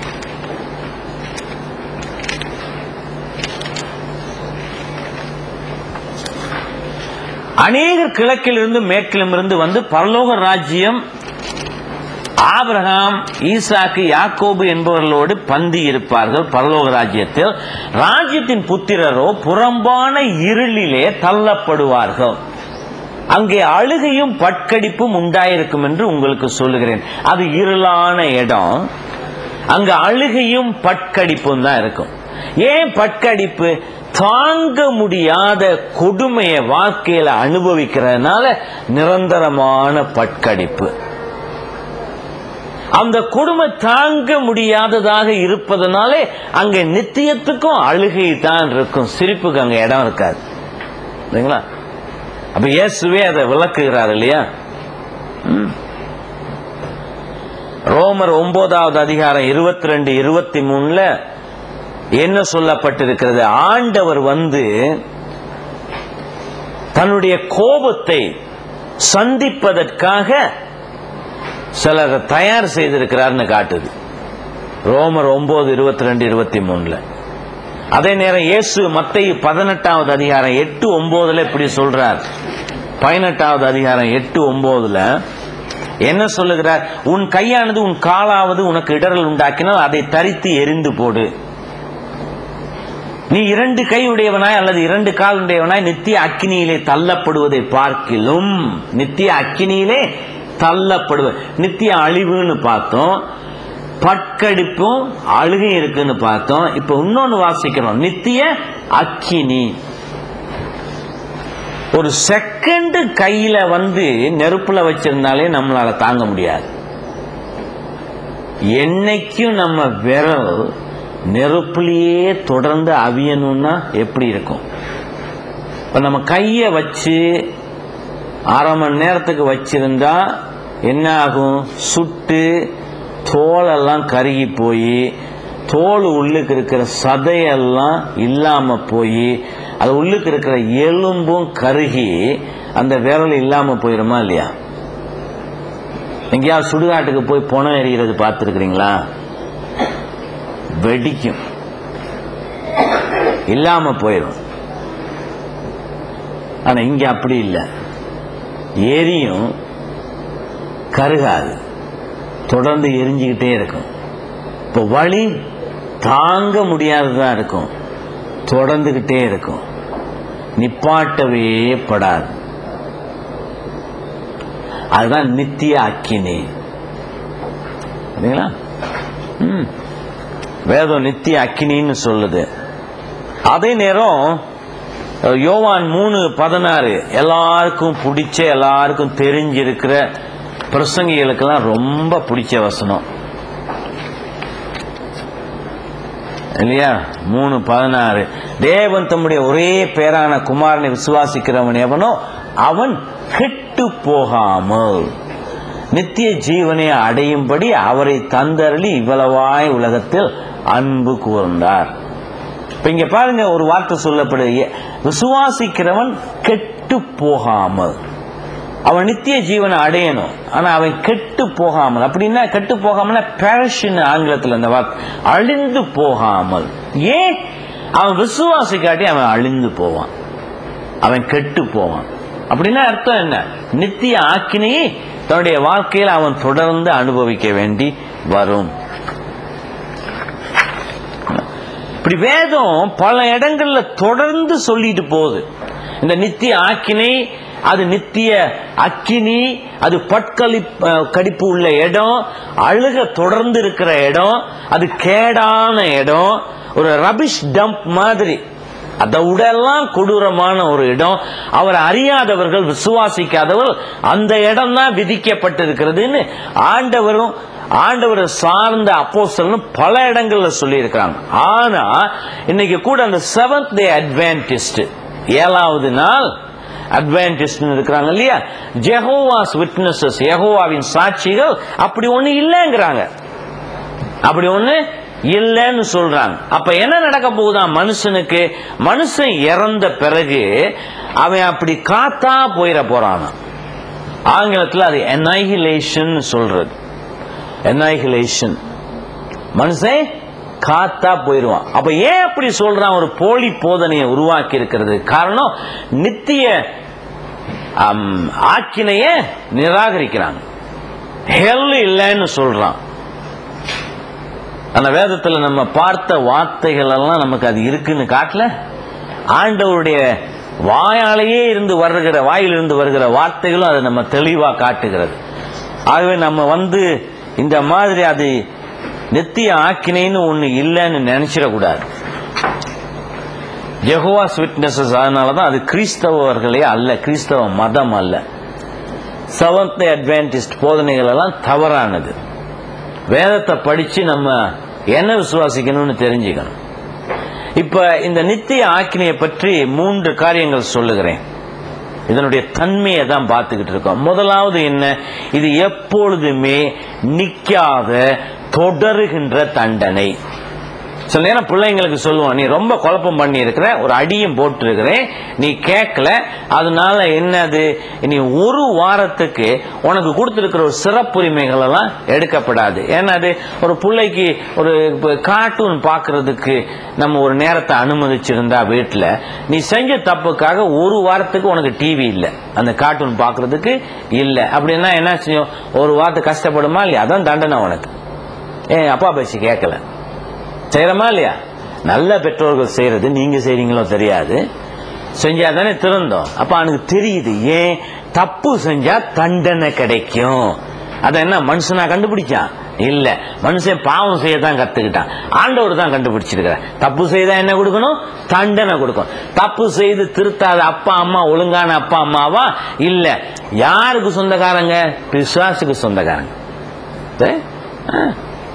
அநேகர் கிழக்கிலிருந்து மேற்கிலும் இருந்து வந்து பரலோக ராஜ்யம் ஆபிரகாம் ஈசாக்கு யாக்கோபு என்பவர்களோடு பந்தி இருப்பார்கள் பரலோக ராஜ்யத்தில் ராஜ்யத்தின் புத்திரரோ புறம்பான இருளிலே தள்ளப்படுவார்கள் அங்கே அழுகையும் பட்கடிப்பும் உண்டாயிருக்கும் என்று உங்களுக்கு சொல்லுகிறேன் அது இருளான இடம் அங்க அழுகையும் பட்கடிப்பும் தான் இருக்கும் ஏன் பட்கடிப்பு தாங்க முடியாத கொடுமையை வாழ்க்கையில அனுபவிக்கிறதுனால நிரந்தரமான பட்கடிப்பு அந்த கொடுமை தாங்க முடியாததாக இருப்பதனாலே அங்க நித்தியத்துக்கும் அழுகை தான் இருக்கும் சிரிப்புக்கு அங்க இடம் இருக்காது இல்லைங்களா அப்ப இயேசுவே அதை விளக்குகிறார் இல்லையா ம். ரோமர் ஒன்பதாவது அதிகாரம் இருபத்தி ரெண்டு இருபத்தி மூணுல என்ன சொல்லப்பட்டிருக்கிறது ஆண்டவர் வந்து தன்னுடைய கோபத்தை சந்திப்பதற்காக சிலரை தயார் செய்திருக்கிறார்னு காட்டுது ரோமர் ஒன்பது இருபத்தி ரெண்டு இருபத்தி மூணுல அதே நேரம் இயேசு மத்திய பதினெட்டாவது அதிகாரம் எட்டு ஒன்பதுல இப்படி சொல்றார் பதினெட்டாவது அதிகாரம் எட்டு ஒன்பதுல என்ன சொல்லுகிறார் உன் கையானது உன் காலாவது உனக்கு இடரல் உண்டாக்கினால் அதை தரித்து எரிந்து போடு நீ இரண்டு கை உடையவனாய் அல்லது இரண்டு கால் உடையவனாய் நித்திய அக்கினியிலே தள்ளப்படுவதை பார்க்கிலும் நித்திய அக்கினியிலே தள்ளப்படுவது நித்திய அழிவுன்னு பார்த்தோம் பட்கடிப்பும் அழுகை இருக்குன்னு பார்த்தோம் இப்ப இன்னொன்னு வாசிக்கிறோம் நித்திய அக்கினி ஒரு செகண்ட் கையில வந்து நெருப்புல வச்சிருந்தாலே நம்மளால தாங்க முடியாது என்னைக்கும் நம்ம விரல் நெருப்புலயே தொடர்ந்து அவியணும்னா எப்படி இருக்கும் இப்ப நம்ம கையை வச்சு அரை மணி நேரத்துக்கு வச்சிருந்தா என்ன ஆகும் சுட்டு தோலெல்லாம் கருகி போய் தோல் உள்ளுக்கு இருக்கிற சதையெல்லாம் இல்லாம போய் அது உள்ளுக்கு இருக்கிற எலும்பும் கருகி அந்த விரல் இல்லாம போயிருமா இல்லையா எங்கேயாவது சுடுகாட்டுக்கு போய் பணம் எறிகிறது பார்த்துருக்கிறீங்களா வெடிக்கும் இல்லாம போயிடும் ஆனா இங்க அப்படி இல்லை எரியும் கருகாது தொடர்ந்து எரிஞ்சுக்கிட்டே இருக்கும் இப்போ வலி தாங்க முடியாததா இருக்கும் தொடர்ந்துகிட்டே இருக்கும் நிப்பாட்டவே படாது அதுதான் நித்திய அக்கினி சரிங்களா ம். வேதம் நித்திய அக்கினின்னு சொல்லுது அதே நேரம் யோவான் மூணு பதினாறு எல்லாருக்கும் பிடிச்ச எல்லாருக்கும் தெரிஞ்சிருக்கிற பிரசங்கிகளுக்கெல்லாம் ரொம்ப பிடிச்ச வசனம் இல்லையா மூணு பதினாறு தேவன் தம்முடைய ஒரே பேரான குமாரனை விசுவாசிக்கிறவன் எவனோ அவன் கெட்டு போகாமல் நித்திய ஜீவனை அடையும்படி அவரை தந்தருளி இவ்வளவாய் உலகத்தில் அன்பு கூர்ந்தார் இப்ப இங்க பாருங்க ஒரு வார்த்தை சொல்லப்படுது விசுவாசிக்கிறவன் கெட்டு போகாமல் அவன் நித்திய ஜீவனை அடையணும் ஆனா அவன் கெட்டு போகாமல் அப்படின்னா கெட்டு போகாமல் பேரஷின் ஆங்கிலத்தில் அந்த வார்த்தை அழிந்து போகாமல் ஏன் அவன் விசுவாசிக்காட்டி அவன் அழிந்து போவான் அவன் கெட்டு போவான் அப்படின்னா அர்த்தம் என்ன நித்திய ஆக்கினையை தன்னுடைய வாழ்க்கையில் அவன் தொடர்ந்து அனுபவிக்க வேண்டி வரும் இப்படி வேதம் பல இடங்கள்ல தொடர்ந்து சொல்லிட்டு போகுது இந்த நித்திய ஆக்கினை அது நித்திய அக்கினி அது பட்களி கடிப்பு உள்ள இடம் அழுக தொடர்ந்து இருக்கிற இடம் அது கேடான இடம் ஒரு ரபிஷ் டம்ப் மாதிரி அதை விடலாம் கொடூரமான ஒரு இடம் அவர் அறியாதவர்கள் விசுவாசிக்காதவர்கள் அந்த இடம் தான் விதிக்கப்பட்டிருக்கிறதுன்னு ஆண்டவரும் ஆண்டவரை சார்ந்த அப்போஸ்தலனும் பல இடங்கள்ல சொல்லி இருக்கிறாங்க ஆனா இன்னைக்கு கூட அந்த செவன்த் டே அட்வான்டிஸ்ட் ஏழாவது நாள் அட்வான்டிஸ்ட் இருக்கிறாங்க இல்லையா ஜெகோவாஸ் விட்னஸஸ் யெகோவாவின் சாட்சிகள் அப்படி ஒண்ணு இல்லைங்கிறாங்க அப்படி ஒண்ணு இல்லைன்னு சொல்றாங்க அப்ப என்ன நடக்க போகுதான் மனுஷனுக்கு மனுஷன் இறந்த பிறகு அவன் அப்படி காத்தா போயிட போறான் ஆங்கிலத்தில் அது எனைகிலேஷன் சொல்றது எனைகிலேஷன் மனுஷன் காத்தா போயிடுவான் அப்ப ஏன் அப்படி சொல்றான் ஒரு போலி போதனையை உருவாக்கி இருக்கிறது காரணம் நித்திய ஆம், ஆக்கினைய நிராகரிக்கிறாங்க ஹெல் இல்லைன்னு சொல்றான் அந்த வேதத்துல நம்ம பார்த்த வார்த்தைகள் எல்லாம் நமக்கு அது இருக்குன்னு காட்டல ஆண்டவருடைய வாயாலேயே இருந்து வருகிற வாயிலிருந்து வருகிற வார்த்தைகளும் அதை நம்ம தெளிவா காட்டுகிறது ஆகவே நம்ம வந்து இந்த மாதிரி அது நித்திய ஆக்கினைன்னு ஒண்ணு இல்லைன்னு நினைச்சிடக்கூடாது ஜெகோவாஸ் விட்னஸஸ் அதனால தான் அது கிறிஸ்தவர்களே அல்ல கிறிஸ்தவ மதம் அல்ல செவன்த் அட்வான்டிஸ்ட் போதனைகள் எல்லாம் தவறானது வேதத்தை படிச்சு நம்ம என்ன விசுவாசிக்கணும்னு தெரிஞ்சுக்கணும் இப்ப இந்த நித்திய ஆக்கினையை பற்றி மூன்று காரியங்கள் சொல்லுகிறேன் இதனுடைய தன்மையை தான் பார்த்துக்கிட்டு இருக்கோம் முதலாவது என்ன இது எப்பொழுதுமே நிக்காத தொடருகின்ற தண்டனை சில நேரம் பிள்ளைங்களுக்கு சொல்லுவான் நீ ரொம்ப குழப்பம் பண்ணி இருக்கிற ஒரு அடியும் போட்டு இருக்கிறேன் நீ கேட்கல அதனால என்னது நீ ஒரு வாரத்துக்கு உனக்கு கொடுத்துருக்கிற ஒரு சிறப்புரிமைகள் எல்லாம் எடுக்கப்படாது ஏன்னா அது ஒரு பிள்ளைக்கு ஒரு கார்ட்டூன் பார்க்கறதுக்கு நம்ம ஒரு நேரத்தை அனுமதிச்சிருந்தா வீட்டில் நீ செஞ்ச தப்புக்காக ஒரு வாரத்துக்கு உனக்கு டிவி இல்லை அந்த கார்ட்டூன் பார்க்கறதுக்கு இல்லை அப்படின்னா என்ன செய்யும் ஒரு வாரத்தை கஷ்டப்படுமா இல்லையா அதான் தண்டனை உனக்கு ஏன் அப்பா பேசி கேட்கல செய்யறோமா இல்லையா நல்ல பெற்றோர்கள் செய்யறது நீங்க செய்றீங்களோ தெரியாது செஞ்சா தானே திருந்தோம் அப்ப அவனுக்கு தெரியுது ஏன் தப்பு செஞ்சா தண்டனை கிடைக்கும் அத என்ன மனுஷனா கண்டுபிடிச்சான் இல்ல மனுஷன் பாவம் செய்ய தான் கத்துக்கிட்டான் ஆண்டவர் தான் கண்டுபிடிச்சிருக்கிறார் தப்பு செய்தா என்ன கொடுக்கணும் தண்டனை கொடுக்கும் தப்பு செய்து திருத்தாத அப்பா அம்மா ஒழுங்கான அப்பா அம்மாவா இல்ல யாருக்கு சொந்தக்காரங்க பிசாசுக்கு சொந்தக்காரங்க சரி? ஆ.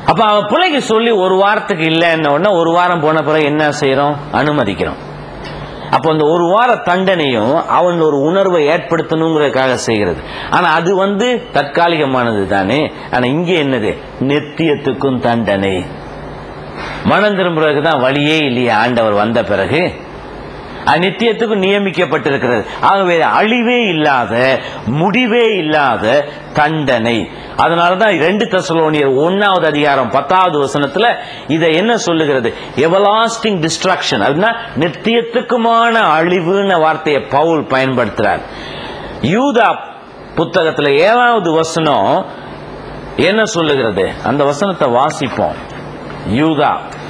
அப்ப அவன் பிள்ளைக்கு சொல்லி ஒரு வாரத்துக்கு இல்லைன்ன உடனே ஒரு வாரம் போன பிறகு என்ன செய்யறோம் அனுமதிக்கிறோம் அப்போ அந்த ஒரு வார தண்டனையும் அவன் ஒரு உணர்வை ஏற்படுத்தணுங்கிறதுக்காக செய்கிறது ஆனா அது வந்து தற்காலிகமானது தானே ஆனா இங்கே என்னது நித்தியத்துக்கும் தண்டனை மனம் திரும்புறதுக்கு தான் வழியே இல்லையே ஆண்டவர் வந்த பிறகு அது நித்தியத்துக்கும் நியமிக்கப்பட்டிருக்கிறது ஆகவே அழிவே இல்லாத முடிவே இல்லாத தண்டனை அதனாலதான் ரெண்டு தசலோனியர் ஒன்னாவது அதிகாரம் பத்தாவது வசனத்துல இதை என்ன சொல்லுகிறது எவலாஸ்டிங் டிஸ்ட்ராக்ஷன் அப்படின்னா நித்தியத்துக்குமான அழிவுன்னு வார்த்தையை பவுல் பயன்படுத்துறார் யூதா புத்தகத்துல ஏழாவது வசனம் என்ன சொல்லுகிறது அந்த வசனத்தை வாசிப்போம் யூதா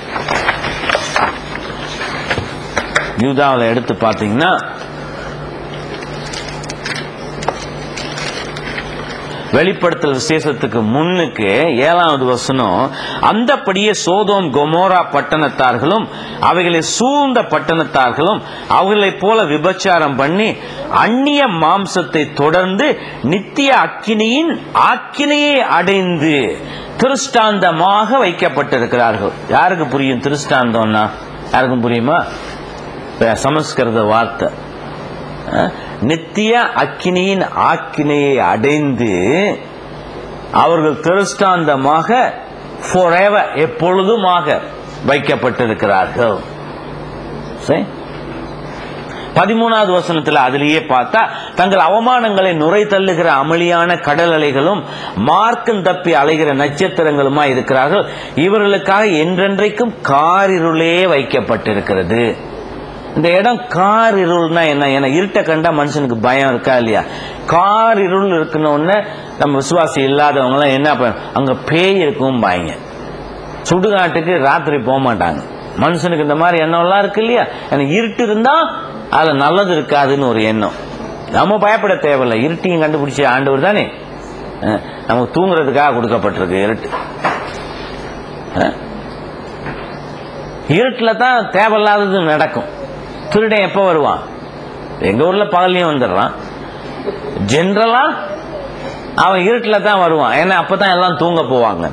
யூதாவில் எடுத்து பார்த்தீங்கன்னா வெளிப்படுத்தல் விசேஷத்துக்கு முன்னுக்கு ஏழாவது வசனம் அந்தப்படியே சோதோம் கொமோரா பட்டணத்தார்களும் அவைகளை சூழ்ந்த பட்டணத்தார்களும் அவர்களைப் போல விபச்சாரம் பண்ணி அந்நிய மாம்சத்தை தொடர்ந்து நித்திய அக்கினியின் ஆக்கினையை அடைந்து திருஷ்டாந்தமாக வைக்கப்பட்டிருக்கிறார்கள் யாருக்கு புரியும் திருஷ்டாந்தம்னா யாருக்கும் புரியுமா சமஸ்கிருத வார்த்தை அஹ், நித்திய அக்கினியின் ஆக்கினையை அடைந்து அவர்கள் திருஷ்டாந்தமாக forever எப்பொழுதுமாக வைக்கப்பட்டிருக்கிறார்கள் சரி? பதிமூணாவது வசனத்தில் அதிலேயே பார்த்தா தங்கள் அவமானங்களை நுரை தள்ளுகிற அமளியான கடல் அலைகளும் மார்க்கம் தப்பி அலைகிற நட்சத்திரங்களுமா இருக்கிறார்கள் இவர்களுக்காக என்றென்றைக்கும் காரிருளே வைக்கப்பட்டிருக்கிறது இந்த இடம் கார் இருள்னா என்ன ஏன்னா இருட்டை கண்டா மனுஷனுக்கு பயம் இருக்கா இல்லையா கார் இருள் இருக்கணும்னு நம்ம விசுவாசி இல்லாதவங்க எல்லாம் என்ன பண்ண அங்க பேய் இருக்கும் பாய்ங்க சுடுகாட்டுக்கு ராத்திரி போக மாட்டாங்க மனுஷனுக்கு இந்த மாதிரி எண்ணம்லாம் இருக்கு இல்லையா எனக்கு இருட்டு இருந்தா அதுல நல்லது இருக்காதுன்னு ஒரு எண்ணம் நம்ம பயப்பட தேவையில்லை இருட்டையும் கண்டுபிடிச்ச ஆண்டவர் தானே அஹ், நமக்கு தூங்குறதுக்காக கொடுக்கப்பட்டிருக்கு இருட்டு அஹ். இருட்டுல தான் தேவையில்லாதது நடக்கும் திருடன் எப்ப வருவான் எங்க ஊர்ல பகல்லையும் வந்துடுறான் ஜென்ரலா அவன் இருட்டுல தான் வருவான் ஏன்னா அப்பதான் எல்லாம் தூங்க போவாங்க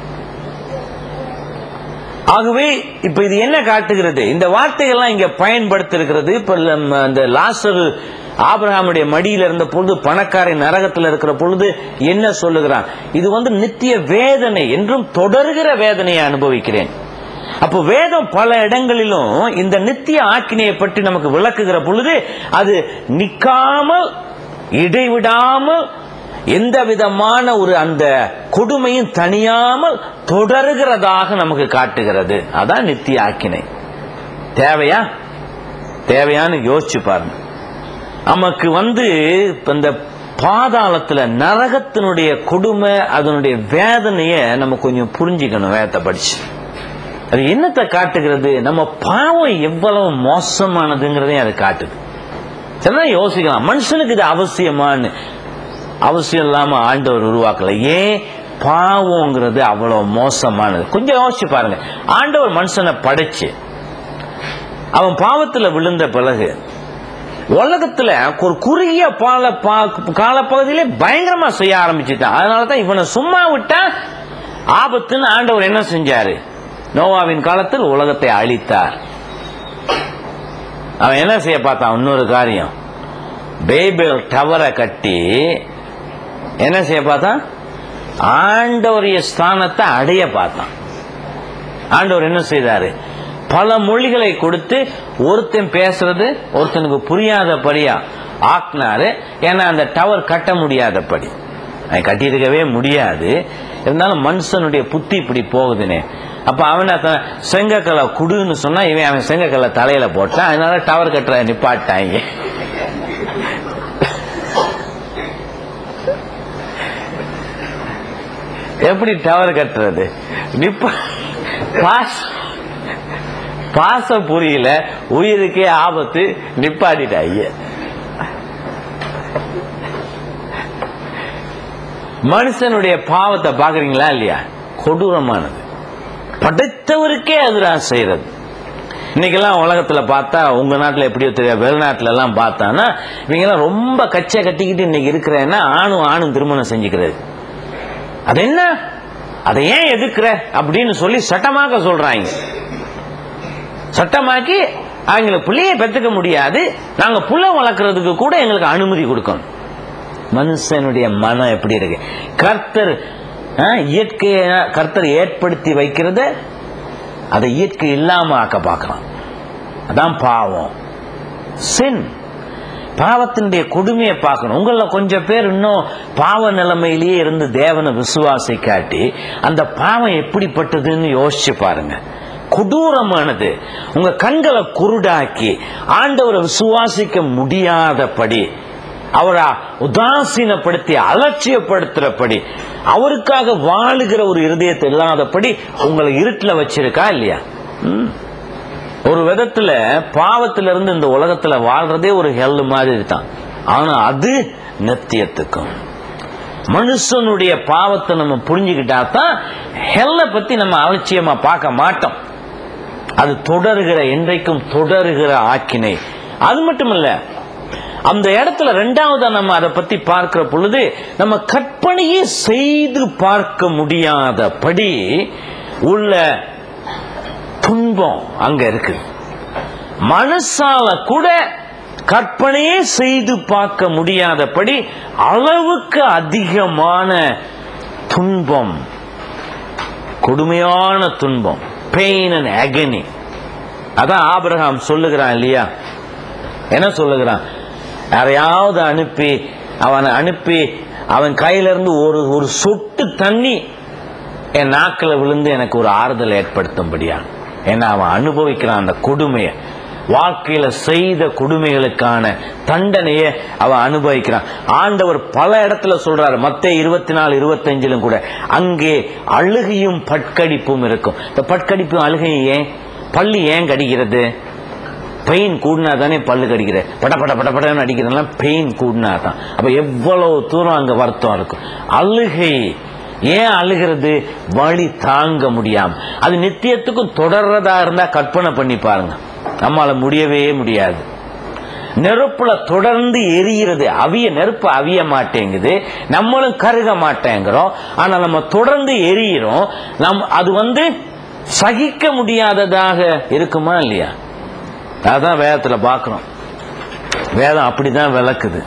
ஆகவே இப்ப இது என்ன காட்டுகிறது இந்த வார்த்தைகள்லாம் இங்க பயன்படுத்திருக்கிறது இப்ப நம்ம அந்த லாசரு ஆபிரகாமுடைய மடியில இருந்த பொழுது பணக்காரன் நரகத்தில் இருக்கிற பொழுது என்ன சொல்லுகிறான் இது வந்து நித்திய வேதனை என்றும் தொடர்கிற வேதனையை அனுபவிக்கிறேன் அப்போ வேதம் பல இடங்களிலும் இந்த நித்திய ஆக்கினையை பற்றி நமக்கு விளக்குகிற பொழுது அது நிக்காமல் இடைவிடாமல் எந்த விதமான ஒரு அந்த கொடுமையும் தனியாமல் தொடருகிறதாக நமக்கு காட்டுகிறது அதான் நித்திய ஆக்கினை தேவையா தேவையான்னு யோசிச்சு பாருங்க நமக்கு வந்து இப்ப இந்த பாதாளத்துல நரகத்தினுடைய கொடுமை அதனுடைய வேதனைய நம்ம கொஞ்சம் புரிஞ்சுக்கணும் வேதத்தை படிச்சு அது என்னத்தை காட்டுகிறது நம்ம பாவம் எவ்வளவு மோசமானதுங்கிறதையும் அது காட்டுது சரிதான் யோசிக்கலாம் மனுஷனுக்கு இது அவசியமான்னு அவசியம் இல்லாம ஆண்டவர் உருவாக்கல ஏன் பாவங்கிறது அவ்வளவு மோசமானது கொஞ்சம் யோசிச்சு பாருங்க ஆண்டவர் மனுஷனை படைச்சு அவன் பாவத்துல விழுந்த பிறகு உலகத்துல ஒரு குறுகிய பால காலப்பகுதியிலே பயங்கரமா செய்ய ஆரம்பிச்சுட்டான் அதனாலதான் இவனை சும்மா விட்டா ஆபத்துன்னு ஆண்டவர் என்ன செஞ்சாரு நோவாவின் காலத்தில் உலகத்தை அழித்தார் அவன் என்ன செய்ய பார்த்தான் இன்னொரு காரியம் பேபிள் டவரை கட்டி என்ன செய்ய பார்த்தான் ஆண்டவரிய ஸ்தானத்தை அடைய பார்த்தான் ஆண்டவர் என்ன செய்தாரு பல மொழிகளை கொடுத்து ஒருத்தன் பேசுறது ஒருத்தனுக்கு புரியாதபடியா ஆக்குனாரு ஏன்னா அந்த டவர் கட்ட முடியாதபடி அவன் கட்டியிருக்கவே முடியாது இருந்தாலும் மனுஷனுடைய புத்தி இப்படி போகுதுனே அப்ப அவனை த- செங்கக்கல்லை குடுன்னு சொன்னா இவன் அவன் செங்கக்கல்லை தலையில போட்டான் அதனால டவர் கட்டுற நிப்பாட்டாங்க எப்படி டவர் கட்டுறது நிப்பா பாஸ் பாசம் புரியல உயிருக்கே ஆபத்து நிப்பாட்டிட்டாங்க மனுஷனுடைய பாவத்தை பாக்குறீங்களா இல்லையா கொடூரமானது படைத்தவருக்கே அதுதான் செய்யறது இன்னைக்கெல்லாம் உலகத்துல பார்த்தா உங்க நாட்டுல எப்படியோ தெரியாது வெளிநாட்டுல எல்லாம் பார்த்தானா இவங்க எல்லாம் ரொம்ப கச்சை கட்டிக்கிட்டு இன்னைக்கு இருக்கிறேன்னா ஆணும் ஆணும் திருமணம் செஞ்சுக்கிறது அது என்ன அதை ஏன் எதுக்குற அப்படின்னு சொல்லி சட்டமாக்க சொல்றாங்க சட்டமாக்கி அவங்களுக்கு பிள்ளைய பெற்றுக்க முடியாது நாங்க புள்ள வளர்க்கறதுக்கு கூட எங்களுக்கு அனுமதி கொடுக்கணும் மனுஷனுடைய மனம் எப்படி இருக்கு கர்த்தர் ஆ, இயற்கையை கர்த்தர் ஏற்படுத்தி வைக்கிறத அதை இயற்கை இல்லாம ஆக்க பார்க்கலாம் அதான் பாவம் சின் பாவத்தினுடைய கொடுமையை பார்க்கணும் உங்கள கொஞ்சம் பேர் இன்னும் பாவ நிலைமையிலேயே இருந்து தேவனை விசுவாசி காட்டி அந்த பாவம் எப்படிப்பட்டதுன்னு யோசிச்சு பாருங்க கொடூரமானது உங்க கண்களை குருடாக்கி ஆண்டவரை விசுவாசிக்க முடியாதபடி அவரை உதாசீனப்படுத்தி அலட்சியப்படுத்துறபடி அவருக்காக வாழுகிற ஒரு இருதயத்தை இல்லாதபடி உங்களை இருட்டில் வச்சிருக்கா இல்லையா ம். ஒரு விதத்துல பாவத்துல இருந்து இந்த உலகத்துல வாழ்றதே ஒரு ஹெல் மாதிரி தான் ஆனா அது நித்தியத்துக்கும் மனுஷனுடைய பாவத்தை நம்ம புரிஞ்சுக்கிட்டா தான் ஹெல்ல பத்தி நம்ம அலட்சியமா பார்க்க மாட்டோம் அது தொடருகிற என்றைக்கும் தொடருகிற ஆக்கினை அது மட்டும் இல்ல அந்த இடத்துல ரெண்டாவதா நம்ம அதை பத்தி பார்க்கிற பொழுது நம்ம கற்பனையே செய்து பார்க்க முடியாதபடி உள்ள துன்பம் அங்க இருக்கு மனசால கூட கற்பனையே செய்து பார்க்க முடியாதபடி அளவுக்கு அதிகமான துன்பம் கொடுமையான துன்பம் பெயின் அண்ட் agony அதான் ஆபிரகாம் சொல்லுகிறான் இல்லையா என்ன சொல்லுகிறான் யாரையாவது அனுப்பி அவனை அனுப்பி அவன் கையில இருந்து ஒரு ஒரு சொட்டு தண்ணி என் நாக்கில் விழுந்து எனக்கு ஒரு ஆறுதல் ஏற்படுத்தும்படியா ஏன்னா அவன் அனுபவிக்கிறான் அந்த கொடுமையை வாழ்க்கையில செய்த கொடுமைகளுக்கான தண்டனையை அவன் அனுபவிக்கிறான் ஆண்டவர் பல இடத்துல சொல்றாரு மத்த இருபத்தி நாலு இருபத்தஞ்சிலும் கூட அங்கே அழுகையும் பட்கடிப்பும் இருக்கும் இந்த பட்கடிப்பும் அழுகையும் ஏன் பள்ளி ஏன் கடிக்கிறது பெயின் கூடினா தானே பல்லு கடிக்கிற பட பட பட படன்னு அடிக்கிறதெல்லாம் பெயின் கூடினா தான் அப்ப எவ்வளவு தூரம் அங்க வருத்தம் இருக்கும் அழுகை ஏன் அழுகிறது வழி தாங்க முடியாம அது நித்தியத்துக்கும் தொடர்றதா இருந்தா கற்பனை பண்ணி பாருங்க நம்மால முடியவே முடியாது நெருப்புல தொடர்ந்து எரிகிறது அவிய நெருப்பு அவிய மாட்டேங்குது நம்மளும் கருக மாட்டேங்கிறோம் ஆனா நம்ம தொடர்ந்து எரியிறோம் நம் அது வந்து சகிக்க முடியாததாக இருக்குமா இல்லையா அதான் வேதத்துல பார்க்கிறோம் வேதம் அப்படிதான் விளக்குது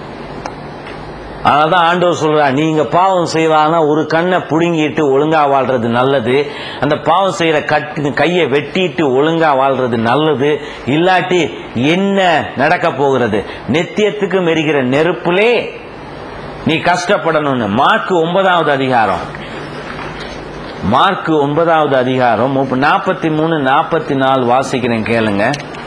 அதனாலதான் ஆண்டவர் சொல்றா நீங்க பாவம் செய்வாங்கன்னா ஒரு கண்ணை புடுங்கிட்டு ஒழுங்கா வாழ்றது நல்லது அந்த பாவம் செய்யற கட்டு கையை வெட்டிட்டு ஒழுங்கா வாழ்றது நல்லது இல்லாட்டி என்ன நடக்க போகிறது நித்தியத்துக்கு மெரிகிற நெருப்புலே நீ கஷ்டப்படணும்னு மார்க் ஒன்பதாவது அதிகாரம் மார்க் ஒன்பதாவது அதிகாரம் நாற்பத்தி மூணு நாற்பத்தி நாலு வாசிக்கிறேன் கேளுங்க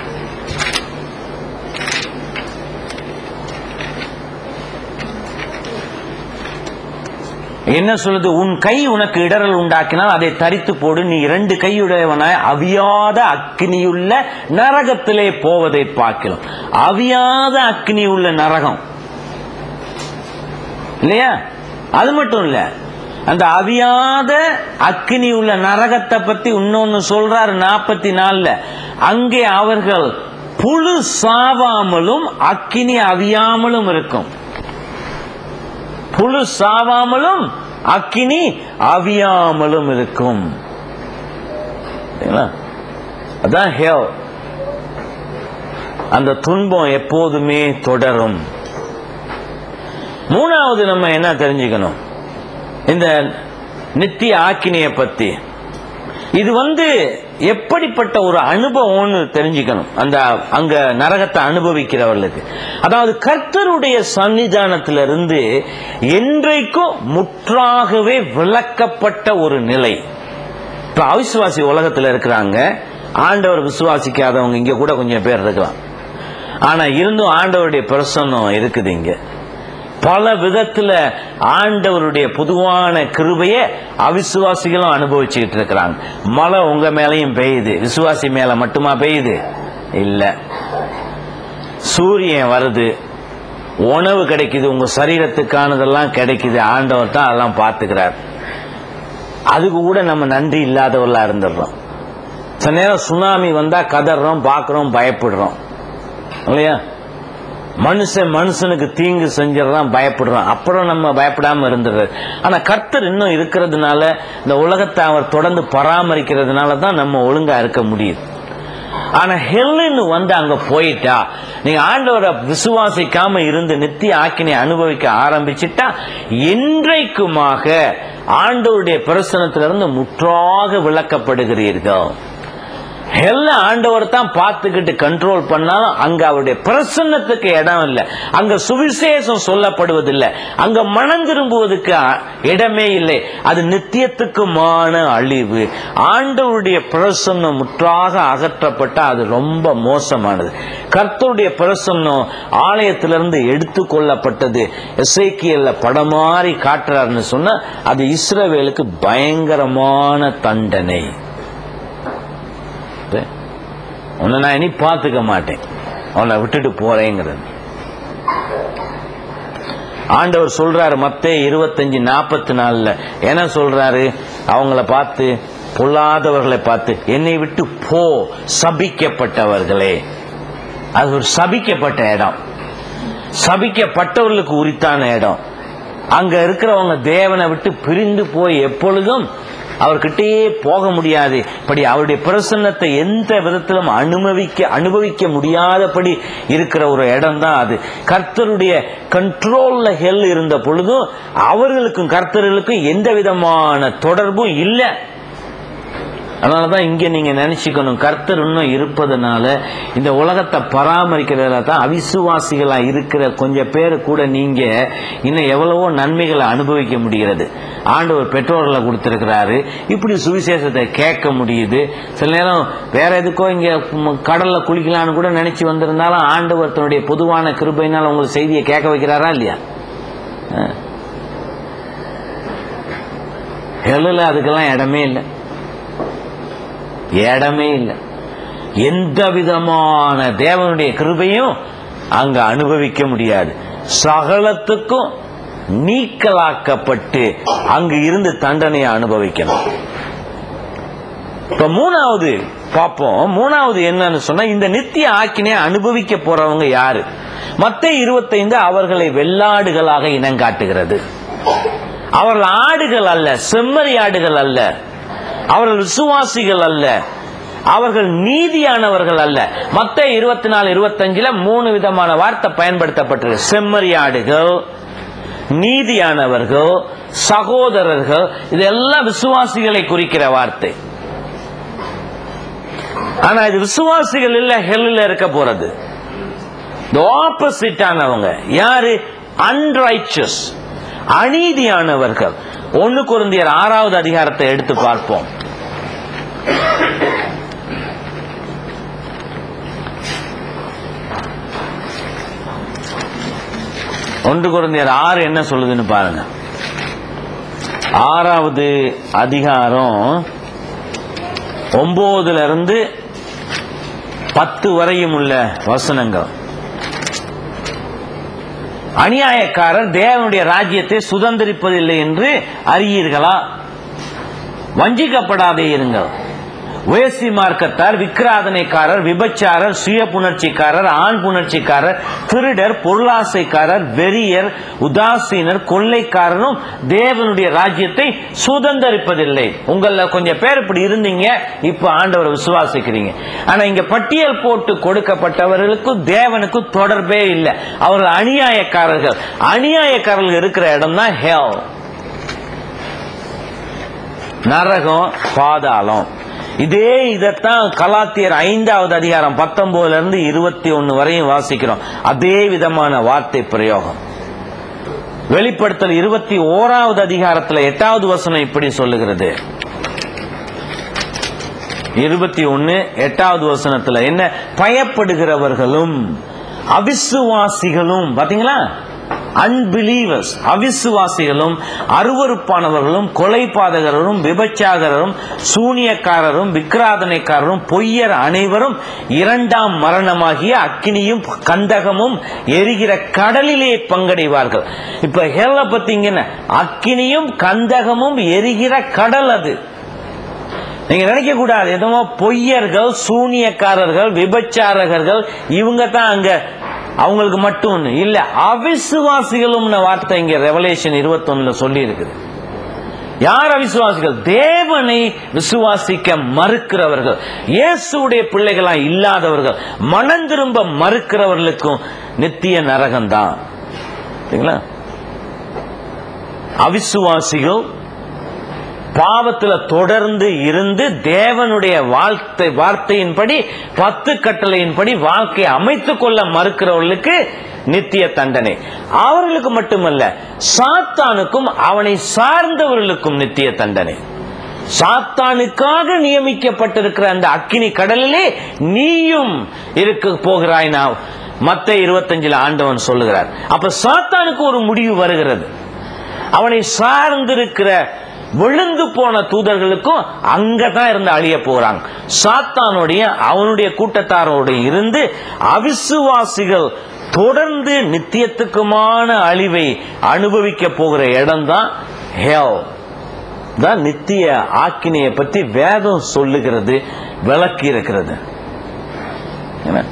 என்ன சொல்லுது உன் கை உனக்கு இடரல் உண்டாக்கினால் அதை தரித்து போடு நீ இரண்டு கையுடையவனாய் அவியாத அக்னியுள்ள நரகத்திலே போவதை பார்க்கலாம் அவியாத அக்னி உள்ள நரகம் இல்லையா அது மட்டும் இல்ல அந்த அவியாத அக்னி உள்ள நரகத்தை பத்தி இன்னொன்னு சொல்றாரு நாற்பத்தி நாலுல அங்கே அவர்கள் புழு சாவாமலும் அக்கினி அவியாமலும் இருக்கும் புழு சாவாமலும் அக்கினி அவியாமலும் இருக்கும் சரிங்களா? அதான் ஹேவ் அந்த துன்பம் எப்போதுமே தொடரும் மூணாவது நம்ம என்ன தெரிஞ்சுக்கணும் இந்த நித்திய ஆக்கினிய பத்தி இது வந்து எப்படிப்பட்ட ஒரு அனுபவம்னு தெரிஞ்சுக்கணும் அந்த அங்க நரகத்தை அனுபவிக்கிறவர்களுக்கு அதாவது கர்த்தருடைய சன்னிதானத்திலிருந்து என்றைக்கும் முற்றாகவே விளக்கப்பட்ட ஒரு நிலை இப்ப அவிசுவாசி உலகத்துல இருக்கிறாங்க ஆண்டவர் விசுவாசிக்காதவங்க இங்க கூட கொஞ்சம் பேர் இருக்கலாம் ஆனா இருந்தும் ஆண்டவருடைய பிரசன்னம் இருக்குது இங்க பல விதத்துல ஆண்டவருடைய பொதுவான கிருபைய அவிசுவாசிகளும் அனுபவிச்சுக்கிட்டு இருக்கிறாங்க மழை உங்க மேலையும் பெய்யுது விசுவாசி மேல மட்டுமா பெய்யுது இல்ல சூரியன் வருது உணவு கிடைக்குது உங்க சரீரத்துக்கானதெல்லாம் கிடைக்குது ஆண்டவர் தான் அதெல்லாம் பார்த்துக்கிறார் அதுக்கு கூட நம்ம நன்றி இல்லாதவர்களா இருந்துடுறோம் சில நேரம் சுனாமி வந்தா கதறோம் பார்க்கிறோம் பயப்படுறோம் இல்லையா மனுஷன் மனுஷனுக்கு தீங்கு செஞ்சிடறான் பயப்படுறான் அப்புறம் நம்ம பயப்படாம இருந்துடுறது ஆனா கர்த்தர் இன்னும் இருக்கிறதுனால இந்த உலகத்தை அவர் தொடர்ந்து பராமரிக்கிறதுனால தான் நம்ம ஒழுங்கா இருக்க முடியுது ஆனா ஹெல்லுன்னு வந்து அங்க போயிட்டா நீங்க ஆண்டவரை விசுவாசிக்காம இருந்து நித்திய ஆக்கினை அனுபவிக்க ஆரம்பிச்சிட்டா என்றைக்குமாக ஆண்டவருடைய பிரசனத்திலிருந்து முற்றாக விளக்கப்படுகிறீர்கள் ஹெல்ல ஆண்டவர் தான் பார்த்துக்கிட்டு கண்ட்ரோல் பண்ணாலும் அங்க அவருடைய பிரசன்னத்துக்கு இடம் இல்லை அங்க சுவிசேஷம் சொல்லப்படுவதில்லை அங்க மனம் திரும்புவதற்கு அ- இடமே இல்லை அது நித்தியத்துக்குமான அழிவு ஆண்டவருடைய பிரசன்னம் முற்றாக அகற்றப்பட்டா அது ரொம்ப மோசமானது கர்த்தருடைய பிரசன்னம் ஆலயத்திலிருந்து எடுத்து கொள்ளப்பட்டது எசேக்கியல்ல படமாறி காட்டுறாருன்னு சொன்னா அது இஸ்ரவேலுக்கு பயங்கரமான தண்டனை உன்னை நான் இனி பார்த்துக்க மாட்டேன் அவனை விட்டுட்டு போறேங்கிறது ஆண்டவர் சொல்றாரு மத்தே இருபத்தஞ்சு நாற்பத்தி நாலுல என்ன சொல்றாரு அவங்கள பார்த்து பொல்லாதவர்களை பார்த்து என்னை விட்டு போ சபிக்கப்பட்டவர்களே அது ஒரு சபிக்கப்பட்ட இடம் சபிக்கப்பட்டவர்களுக்கு உரித்தான இடம் அங்க இருக்கிறவங்க தேவனை விட்டு பிரிந்து போய் எப்பொழுதும் அவர்கிட்டயே போக முடியாது இப்படி அவருடைய பிரசன்னத்தை எந்த விதத்திலும் அனுபவிக்க அனுபவிக்க முடியாதபடி இருக்கிற ஒரு இடம் தான் அது கர்த்தருடைய கண்ட்ரோல்ல ஹெல் இருந்த பொழுதும் அவர்களுக்கும் கர்த்தர்களுக்கும் எந்த விதமான தொடர்பும் இல்லை அதனாலதான் இங்க நீங்க நினைச்சுக்கணும் கர்த்தர் இன்னும் இருப்பதனால இந்த உலகத்தை பராமரிக்கிறதுல தான் அவிசுவாசிகளா இருக்கிற கொஞ்சம் பேர் கூட நீங்க இன்னும் எவ்வளவோ நன்மைகளை அனுபவிக்க முடிகிறது ஆண்டவர் பெற்றோர்களை கொடுத்திருக்கிறாரு இப்படி சுவிசேஷத்தை கேட்க முடியுது சில நேரம் வேற எதுக்கோ இங்க ம், கடல்ல குளிக்கலாம்னு கூட நினைச்சு வந்திருந்தாலும் ஆண்டவர் தன்னுடைய பொதுவான கிருபையினால் உங்களுக்கு செய்தியை கேட்க வைக்கிறாரா இல்லையா ஹெல்லில் அதுக்கெல்லாம் இடமே இல்லை இடமே இல்லை எந்த விதமான தேவனுடைய கிருபையும் அங்க அனுபவிக்க முடியாது சகலத்துக்கும் நீக்கலாக்கப்பட்டு அங்கு இருந்து தண்டனையை அனுபவிக்கணும் இப்ப மூணாவது பார்ப்போம் மூணாவது என்னன்னு சொன்னா இந்த நித்திய ஆக்கினை அனுபவிக்க போறவங்க யாரு மத்த இருபத்தைந்து அவர்களை வெள்ளாடுகளாக இனங்காட்டுகிறது அவர்கள் ஆடுகள் அல்ல செம்மறி ஆடுகள் அல்ல அவர்கள் விசுவாசிகள் அல்ல அவர்கள் நீதியானவர்கள் அல்ல மத்த இருபத்தி நாலு இருபத்தஞ்சுல மூணு விதமான வார்த்தை பயன்படுத்தப்பட்டிருக்கு செம்மறியாடுகள் நீதியானவர்கள் சகோதரர்கள் இதெல்லாம் விசுவாசிகளை குறிக்கிற வார்த்தை ஆனா இது விசுவாசிகள் இல்ல ஹெல்ல இருக்க போறது ஆப்போசிட் ஆனவங்க யாரு அன்ரைச்சஸ் அநீதியானவர்கள் ஒன்னு குருந்தியர் ஆறாவது அதிகாரத்தை எடுத்து பார்ப்போம் ஒன்று குருந்தியர் ஆறு என்ன சொல்லுதுன்னு பாருங்க ஆறாவது அதிகாரம் ஒன்பதுல இருந்து பத்து வரையும் உள்ள வசனங்கள் அநியாயக்காரர் தேவனுடைய ராஜ்யத்தை சுதந்திரிப்பதில்லை என்று அறியீர்களா வஞ்சிக்கப்படாதே இருங்கள் வேசி மார்க்கத்தார் விக்கிராதனைக்காரர் விபச்சாரர் சுய புணர்ச்சிக்காரர் ஆண் புணர்ச்சிக்காரர் திருடர் பொருளாசைக்காரர் வெறியர் உதாசீனர் கொள்ளைக்காரரும் தேவனுடைய ராஜ்யத்தை சுதந்திரிப்பதில்லை உங்கள கொஞ்சம் பேர் இப்படி இருந்தீங்க இப்ப ஆண்டவரை விசுவாசிக்கிறீங்க ஆனா இங்க பட்டியல் போட்டு கொடுக்கப்பட்டவர்களுக்கும் தேவனுக்கும் தொடர்பே இல்லை அவர்கள் அநியாயக்காரர்கள் அநியாயக்காரர்கள் இருக்கிற இடம் தான் ஹேல் நரகம் பாதாளம் இதே இதைத்தான் கலாத்தியர் ஐந்தாவது அதிகாரம் பத்தொன்பதுல இருந்து இருபத்தி ஒன்னு வரையும் வாசிக்கிறோம் அதே விதமான வார்த்தை பிரயோகம் வெளிப்படுத்தல் இருபத்தி ஓராவது அதிகாரத்துல எட்டாவது வசனம் இப்படி சொல்லுகிறது இருபத்தி ஒன்னு எட்டாவது வசனத்துல என்ன பயப்படுகிறவர்களும் அவிசுவாசிகளும் பாத்தீங்களா அன்பிலீவர்ஸ் அவிசுவாசிகளும் அருவருப்பானவர்களும் கொலைபாதகரும் விபச்சாகரும் சூனியக்காரரும் விக்கிராதனைக்காரரும் பொய்யர் அனைவரும் இரண்டாம் மரணமாகிய அக்கினியும் கந்தகமும் எரிகிற கடலிலே பங்கடைவார்கள் இப்ப ஹெல்ல பத்தீங்கன்னா அக்கினியும் கந்தகமும் எரிகிற கடல் அது நீங்க நினைக்க கூடாது எதுவும் பொய்யர்கள் சூனியக்காரர்கள் விபச்சாரகர்கள் இவங்க தான் அங்க அவங்களுக்கு மட்டும் ஒண்ணு இல்ல அவிசுவாசிகளும் வார்த்தை இங்க ரெவலேஷன் இருபத்தொன்னுல சொல்லி இருக்குது யார் அவிசுவாசிகள் தேவனை விசுவாசிக்க மறுக்கிறவர்கள் இயேசுடைய பிள்ளைகளா இல்லாதவர்கள் மனம் திரும்ப மறுக்கிறவர்களுக்கும் நித்திய நரகம்தான் சரிங்களா அவிசுவாசிகள் பாவத்துல தொடர்ந்து இருந்து தேவனுடைய வாழ்த்தை வார்த்தையின்படி பத்து கட்டளையின்படி வாழ்க்கையை அமைத்துக் கொள்ள மறுக்கிறவர்களுக்கு நித்திய தண்டனை அவர்களுக்கு மட்டுமல்ல சாத்தானுக்கும் அவனை சார்ந்தவர்களுக்கும் நித்திய தண்டனை சாத்தானுக்காக நியமிக்கப்பட்டிருக்கிற அந்த அக்கினி கடலிலே நீயும் இருக்க போகிறாய் நான் மத்த இருபத்தஞ்சுல ஆண்டவன் சொல்லுகிறார் அப்ப சாத்தானுக்கு ஒரு முடிவு வருகிறது அவனை சார்ந்திருக்கிற விழுந்து போன தூதர்களுக்கும் அங்கதான் இருந்து அழிய போறாங்க சாத்தானுடைய அவனுடைய கூட்டத்தாரோட இருந்து அவிசுவாசிகள் தொடர்ந்து நித்தியத்துக்குமான அழிவை அனுபவிக்க போகிற இடம்தான் ஹேல் தான் நித்திய ஆக்கினையை பற்றி வேதம் சொல்லுகிறது விளக்கி இருக்கிறது என்ன?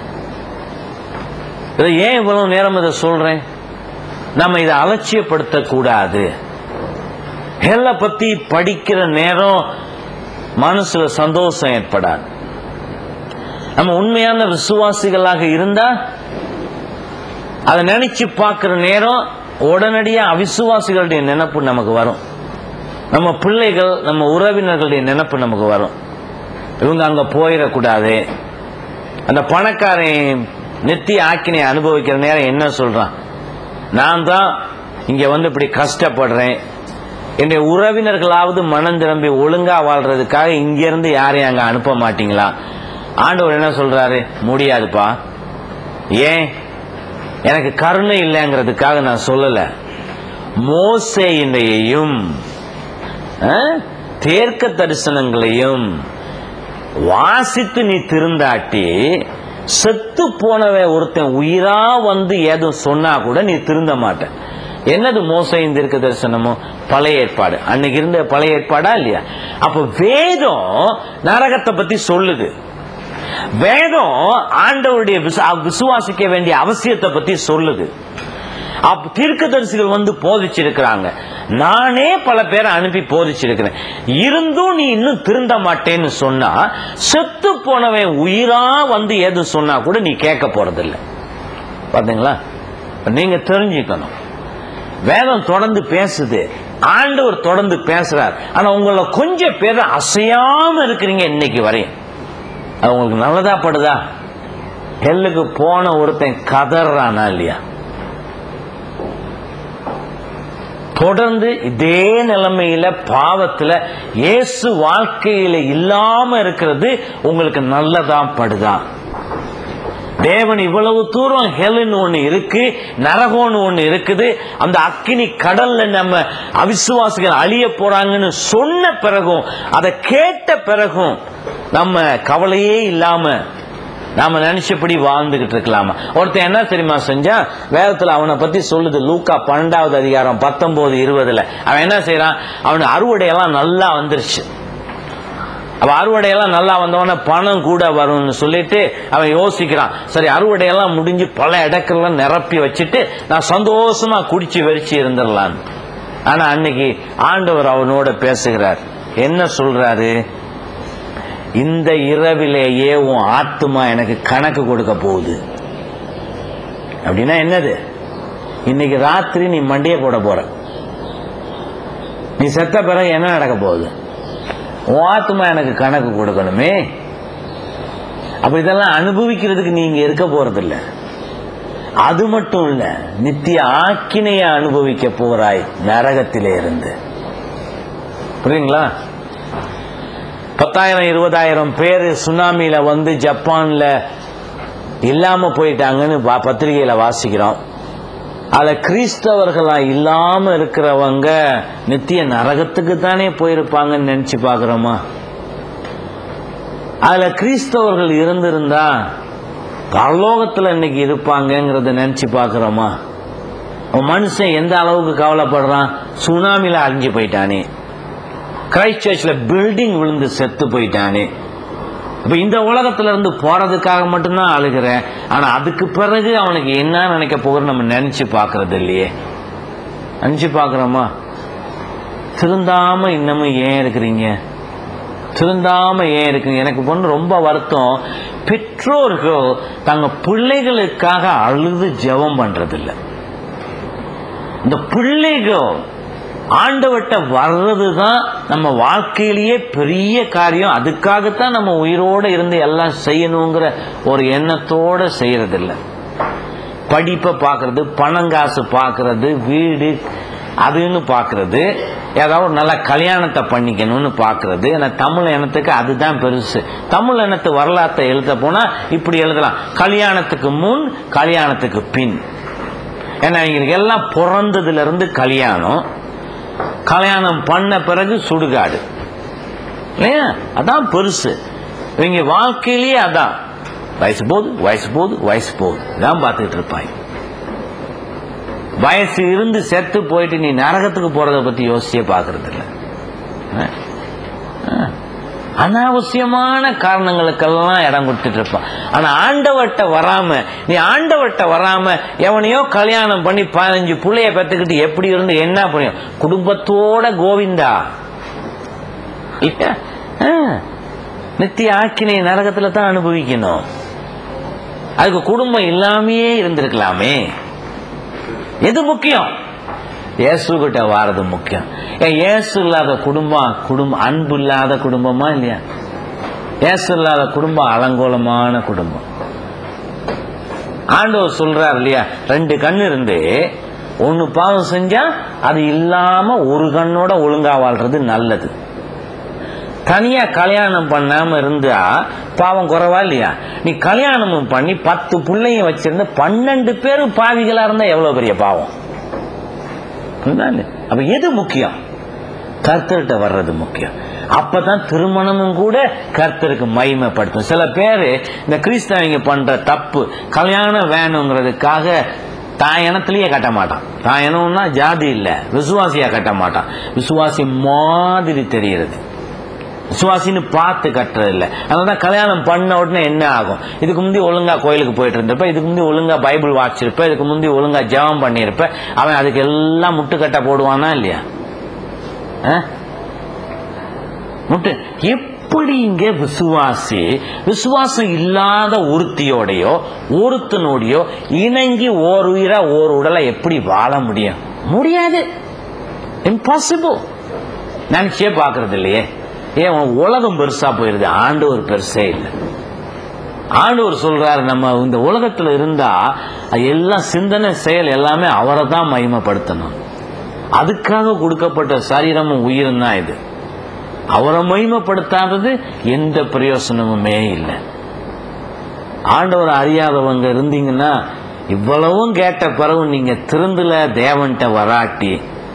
இதை ஏன் இவ்வளவு நேரம் இதை சொல்றேன் நம்ம இதை அலட்சியப்படுத்த கூடாது ஹெல்ல பத்தி படிக்கிற நேரம் மனசுல சந்தோஷம் ஏற்படாது நம்ம உண்மையான விசுவாசிகளாக இருந்தா அதை நினைச்சு பார்க்கிற நேரம் உடனடியா அவிசுவாசிகளுடைய நினைப்பு நமக்கு வரும் நம்ம பிள்ளைகள் நம்ம உறவினர்களுடைய நினைப்பு நமக்கு வரும் இவங்க அங்க போயிடக்கூடாது அந்த பணக்காரன் நித்திய ஆக்கினை அனுபவிக்கிற நேரம் என்ன சொல்றான் நான் தான் இங்க வந்து இப்படி கஷ்டப்படுறேன் என்னுடைய உறவினர்களாவது மனம் திரும்பி ஒழுங்கா வாழ்றதுக்காக இங்க இருந்து யாரையும் அங்க அனுப்ப மாட்டீங்களா ஆண்டவர் என்ன சொல்றாரு முடியாதுப்பா ஏன் எனக்கு கருணை இல்லைங்கிறதுக்காக நான் சொல்லல மோசையினையும் தேர்க்க தரிசனங்களையும் வாசித்து நீ திருந்தாட்டி செத்து போனவன் ஒருத்தன் உயிரா வந்து ஏதும் சொன்னா கூட நீ திருந்த மாட்ட என்னது மோசையின் தீர்க்க தரிசனமும் பழைய ஏற்பாடு அன்னைக்கு இருந்த பழைய ஏற்பாடா இல்லையா அப்ப வேதம் நரகத்தை பத்தி சொல்லுது வேதம் ஆண்டவருடைய விசு- விசுவாசிக்க வேண்டிய அவசியத்தை பத்தி சொல்லுது அப்ப தீர்க்கதரிசிகள் வந்து போதிச்சிருக்கிறாங்க நானே பல பேரை அனுப்பி போதிச்சிருக்கிறேன் இருந்தும் நீ இன்னும் திருந்த மாட்டேன்னு சொன்னா செத்து போனவன் உயிரா வந்து எதுவும் சொன்னா கூட நீ கேட்க போறதில்லை பாத்தீங்களா இப்ப நீங்க தெரிஞ்சுக்கணும் வேதம் தொடர்ந்து பேசுது ஆண்டவர் தொடர்ந்து பேசுறார் ஆனா உங்கள கொஞ்சம் பேர் அசையாம இருக்கிறீங்க இன்னைக்கு வரையும் அது உங்களுக்கு நல்லதா படுதா ஹெல்லுக்கு போன ஒருத்தன் கதறானா இல்லையா தொடர்ந்து இதே நிலைமையில பாவத்துல இயேசு வாழ்க்கையில இல்லாம இருக்கிறது உங்களுக்கு நல்லதா படுதா தேவன் இவ்வளவு தூரம் ஹெல்னு ஒண்ணு இருக்கு நரகம்னு ஒண்ணு இருக்குது அந்த அக்கினி கடல்ல நம்ம அவிசுவாசிகள் அழிய போறாங்கன்னு சொன்ன பிறகும் அதை கேட்ட பிறகும் நம்ம கவலையே இல்லாம நாம நினைச்சபடி வாழ்ந்துகிட்டு இருக்கலாமா ஒருத்தன் என்ன தெரியுமா செஞ்சா வேதத்துல அவனை பத்தி சொல்லுது லூக்கா பன்னெண்டாவது அதிகாரம் பத்தொன்பது இருபதுல அவன் என்ன செய்யறான் அவனுக்கு அறுவடையெல்லாம் நல்லா வந்துருச்சு அவ அறுவடையெல்லாம் நல்லா வந்தவொடனே பணம் கூட வரும்னு சொல்லிட்டு அவன் யோசிக்கிறான் சரி அறுவடையெல்லாம் முடிஞ்சு பல இடக்கெல்லாம் நிரப்பி வச்சுட்டு நான் சந்தோஷமா குடிச்சு வெறிச்சு இருந்துடலான்னு ஆனா அன்னைக்கு ஆண்டவர் அவனோட பேசுகிறார் என்ன சொல்றாரு இந்த இரவிலேயே உன் ஆத்துமா எனக்கு கணக்கு கொடுக்க போகுது அப்படின்னா என்னது இன்னைக்கு ராத்திரி நீ மண்டியை போட போற நீ செத்த பிறகு என்ன நடக்க போகுது உன் ஆத்துமா எனக்கு கணக்கு கொடுக்கணுமே அப்ப இதெல்லாம் அனுபவிக்கிறதுக்கு நீங்க இருக்க போறதில்ல அது மட்டும் இல்ல நித்திய ஆக்கினைய அனுபவிக்க போறாய் நரகத்திலே இருந்து புரியுங்களா பத்தாயிரம் இருபதாயிரம் பேர் சுனாமியில வந்து ஜப்பான்ல இல்லாம போயிட்டாங்கன்னு பா- பத்திரிகையில வாசிக்கிறோம் அதுல கிறிஸ்தவர்களா இல்லாம இருக்கிறவங்க நித்திய நரகத்துக்கு தானே போயிருப்பாங்கன்னு நினைச்சு பாக்குறோமா அதுல கிறிஸ்தவர்கள் இருந்திருந்தா பரலோகத்துல இன்னைக்கு இருப்பாங்கங்கிறத நினைச்சு பாக்குறோமா அவன் மனுஷன் எந்த அளவுக்கு கவலைப்படுறான் சுனாமில அழிஞ்சு போயிட்டானே கிரைஸ்ட் சர்ச்ல பில்டிங் விழுந்து செத்து போயிட்டானே அப்ப இந்த உலகத்துல இருந்து போறதுக்காக மட்டும்தான் அழுகிறேன் ஆனா அதுக்கு பிறகு அவனுக்கு என்ன நினைக்க போகிறோம் நம்ம நினைச்சு பார்க்கறது இல்லையே நினைச்சு பார்க்கறோமா திருந்தாம இன்னமும் ஏன் இருக்கிறீங்க திருந்தாம ஏன் இருக்குங்க எனக்கு பொண்ணு ரொம்ப வருத்தம் பெற்றோர்கள் தங்க பிள்ளைகளுக்காக அழுது ஜெபம் பண்றதில்ல இந்த பிள்ளைகள் ஆண்டவட்ட வர்றது தான் நம்ம வாழ்க்கையிலேயே பெரிய காரியம் அதுக்காகத்தான் நம்ம உயிரோட இருந்து எல்லாம் செய்யணுங்கிற ஒரு எண்ணத்தோட செய்யறதில்ல படிப்பை பார்க்கறது பணங்காசு பார்க்கறது வீடு அதுன்னு பார்க்கறது ஏதாவது ஒரு நல்ல கல்யாணத்தை பண்ணிக்கணும்னு பார்க்கறது ஏன்னா தமிழ் இனத்துக்கு அதுதான் பெருசு தமிழ் இனத்து வரலாற்றை எழுத போனா இப்படி எழுதலாம் கல்யாணத்துக்கு முன் கல்யாணத்துக்கு பின் ஏன்னா இவங்களுக்கு எல்லாம் பிறந்ததுல இருந்து கல்யாணம் கல்யாணம் பண்ண பிறகு சுடுகாடு இல்லையா அதான் பெருசு இவங்க வாழ்க்கையிலேயே அதான் வயசு போகுது வயசு போகுது வயசு போகுது இதான் பார்த்துட்டு இருப்பாங்க வயசு இருந்து செத்து போயிட்டு நீ நரகத்துக்கு போறத பத்தி யோசிச்சே பார்க்கறது இல்ல அஹ்? அஹ். அனாவசியமான காரணங்களுக்கெல்லாம் இடம் கொடுத்துட்டு இருப்பான் ஆனா ஆண்டவட்ட வராம நீ ஆண்டவட்ட வராம எவனையோ கல்யாணம் பண்ணி பதினஞ்சு புள்ளைய பெத்துக்கிட்டு எப்படி இருந்து என்ன புரியும் குடும்பத்தோட கோவிந்தா இல்லையா? அஹ். நித்திய ஆக்கினை நரகத்துல தான் அனுபவிக்கணும் அதுக்கு குடும்பம் இல்லாமையே இருந்திருக்கலாமே எது முக்கியம் இயேசு கிட்ட வாரது முக்கியம் ஏன் இயேசு இல்லாத குடும்பம் குடும்பம் அன்பு இல்லாத குடும்பமா இல்லையா இயேசு இல்லாத குடும்பம் அலங்கோலமான குடும்பம் ஆண்டவர் சொல்றார் இல்லையா ரெண்டு கண் இருந்து ஒன்னு பாவம் செஞ்சா அது இல்லாம ஒரு கண்ணோட ஒழுங்கா வாழ்றது நல்லது தனியா கல்யாணம் பண்ணாம இருந்தா பாவம் குறைவா இல்லையா நீ கல்யாணமும் பண்ணி பத்து பிள்ளையும் வச்சிருந்த பன்னெண்டு பேர் பாவிகளா இருந்தா எவ்வளவு பெரிய பாவம் புரியுதா இல்லையா? அப்ப எது முக்கியம் கர்த்தர்கிட்ட வர்றது முக்கியம் அப்பதான் திருமணமும் கூட கர்த்தருக்கு மகிமைப்படுத்தும் சில பேர் இந்த கிறிஸ்தவங்க பண்ற தப்பு கல்யாணம் வேணுங்கிறதுக்காக தான் இனத்திலேயே கட்ட மாட்டான் தான் இனம்னா ஜாதி இல்ல விசுவாசியா கட்ட மாட்டான் விசுவாசி மாதிரி தெரிகிறது விசுவாசின்னு பார்த்து கட்டுறது இல்லை அதனால கல்யாணம் பண்ண உடனே என்ன ஆகும் இதுக்கு முந்தி ஒழுங்கா கோயிலுக்கு போயிட்டு இருந்திருப்ப இதுக்கு முந்தி ஒழுங்கா பைபிள் வாசிச்சிருப்ப இதுக்கு முந்தி ஒழுங்கா ஜெபம் பண்ணியிருப்ப அவன் அதுக்கு எல்லாம் முட்டுக்கட்டை போடுவானா இல்லையா ஆ? முட்டு எப்படி இங்க விசுவாசி விசுவாசம் இல்லாத ஒருத்தியோடையோ ஒருத்தனோடையோ இணங்கி ஓர் உயிரா ஓர் உடலை எப்படி வாழ முடியும் முடியாது இம்பாசிபிள் நினைச்சே பாக்குறது இல்லையே ஏன் உன் உலகம் பெருசா போயிருது ஆண்டவர் பெருசே இல்லை ஆண்டவர் சொல்றாரு நம்ம இந்த உலகத்துல இருந்தா அது எல்லாம் சிந்தனை செயல் எல்லாமே அவரை தான் மகிமைப்படுத்தணும் அதுக்காக கொடுக்கப்பட்ட சரீரமும் உயிரும் தான் இது அவரை மகிமைப்படுத்தாதது எந்த பிரயோசனமுமே இல்லை ஆண்டவர் அறியாதவங்க இருந்தீங்கன்னா இவ்வளவும் கேட்ட பிறகு நீங்க திருந்தல தேவன்கிட்ட வராட்டி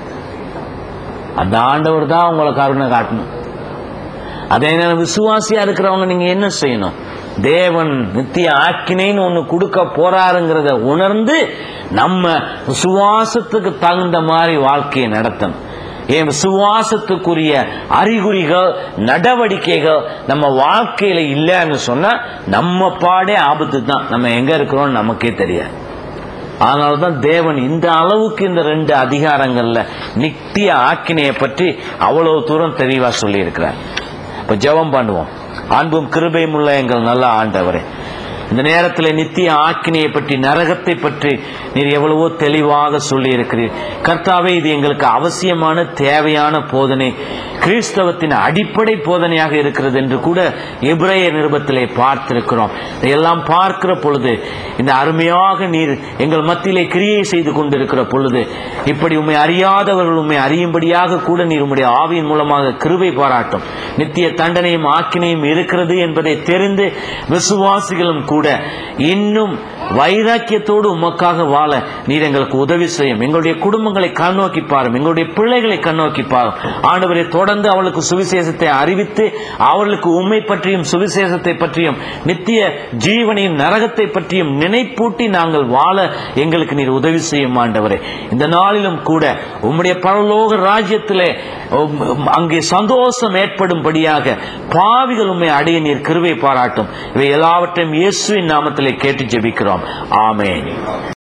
அந்த ஆண்டவர் தான் உங்களை கருணை காட்டணும் அதே நேரம் விசுவாசியா இருக்கிறவங்க நீங்க என்ன செய்யணும் தேவன் நித்திய ஆக்கினைன்னு ஒண்ணு கொடுக்க போறாருங்கிறத உணர்ந்து நம்ம விசுவாசத்துக்கு தகுந்த மாதிரி வாழ்க்கையை நடத்தணும் என் விசுவாசத்துக்குரிய அறிகுறிகள் நடவடிக்கைகள் நம்ம வாழ்க்கையில இல்லைன்னு சொன்னா நம்ம பாடே ஆபத்து தான் நம்ம எங்க இருக்கிறோம் நமக்கே தெரியாது அதனாலதான் தேவன் இந்த அளவுக்கு இந்த ரெண்டு அதிகாரங்கள்ல நித்திய ஆக்கினையை பற்றி அவ்வளவு தூரம் தெளிவா சொல்லி இருக்கிறார் இப்ப ஜெபம் பண்ணுவோம் அன்பும் கிருபையும் உள்ள எங்கள் நல்ல ஆண்டவரே இந்த நேரத்தில் நித்திய ஆக்கினையை பற்றி நரகத்தை பற்றி நீர் எவ்வளவோ தெளிவாக சொல்லி இருக்கிறீர் கர்த்தாவே இது எங்களுக்கு அவசியமான தேவையான போதனை கிறிஸ்தவத்தின் அடிப்படை போதனையாக இருக்கிறது என்று கூட எபிரேய நிருபத்திலே பார்த்திருக்கிறோம் இதையெல்லாம் பார்க்கிற பொழுது இந்த அருமையாக நீர் எங்கள் மத்தியிலே கிரியை செய்து கொண்டிருக்கிற பொழுது இப்படி உண்மை அறியாதவர்கள் உண்மை அறியும்படியாக கூட நீர் உம்முடைய ஆவியின் மூலமாக கிருபை பாராட்டும் நித்திய தண்டனையும் ஆக்கினையும் இருக்கிறது என்பதை தெரிந்து விசுவாசிகளும் கூட இன்னும் வைராக்கியத்தோடு உமக்காக வாழ நீர் எங்களுக்கு உதவி செய்யும் எங்களுடைய குடும்பங்களை கண்ணோக்கி பாரும் எங்களுடைய பிள்ளைகளை கண்ணோக்கி பாரும் ஆண்டவரை தொடர்ந்து அவளுக்கு சுவிசேஷத்தை அறிவித்து அவர்களுக்கு உண்மை பற்றியும் சுவிசேஷத்தை பற்றியும் நித்திய ஜீவனையும் நரகத்தை பற்றியும் நினைப்பூட்டி நாங்கள் வாழ எங்களுக்கு நீர் உதவி செய்யும் ஆண்டவரே இந்த நாளிலும் கூட உம்முடைய பரலோக ராஜ்யத்திலே உம், அங்கே சந்தோஷம் ஏற்படும்படியாக பாவிகள் உண்மை அடைய நீர் கிருவை பாராட்டும் இவை எல்லாவற்றையும் இயேசுவின் நாமத்திலே கேட்டு ஜெபிக்கிறோம் ஆமென்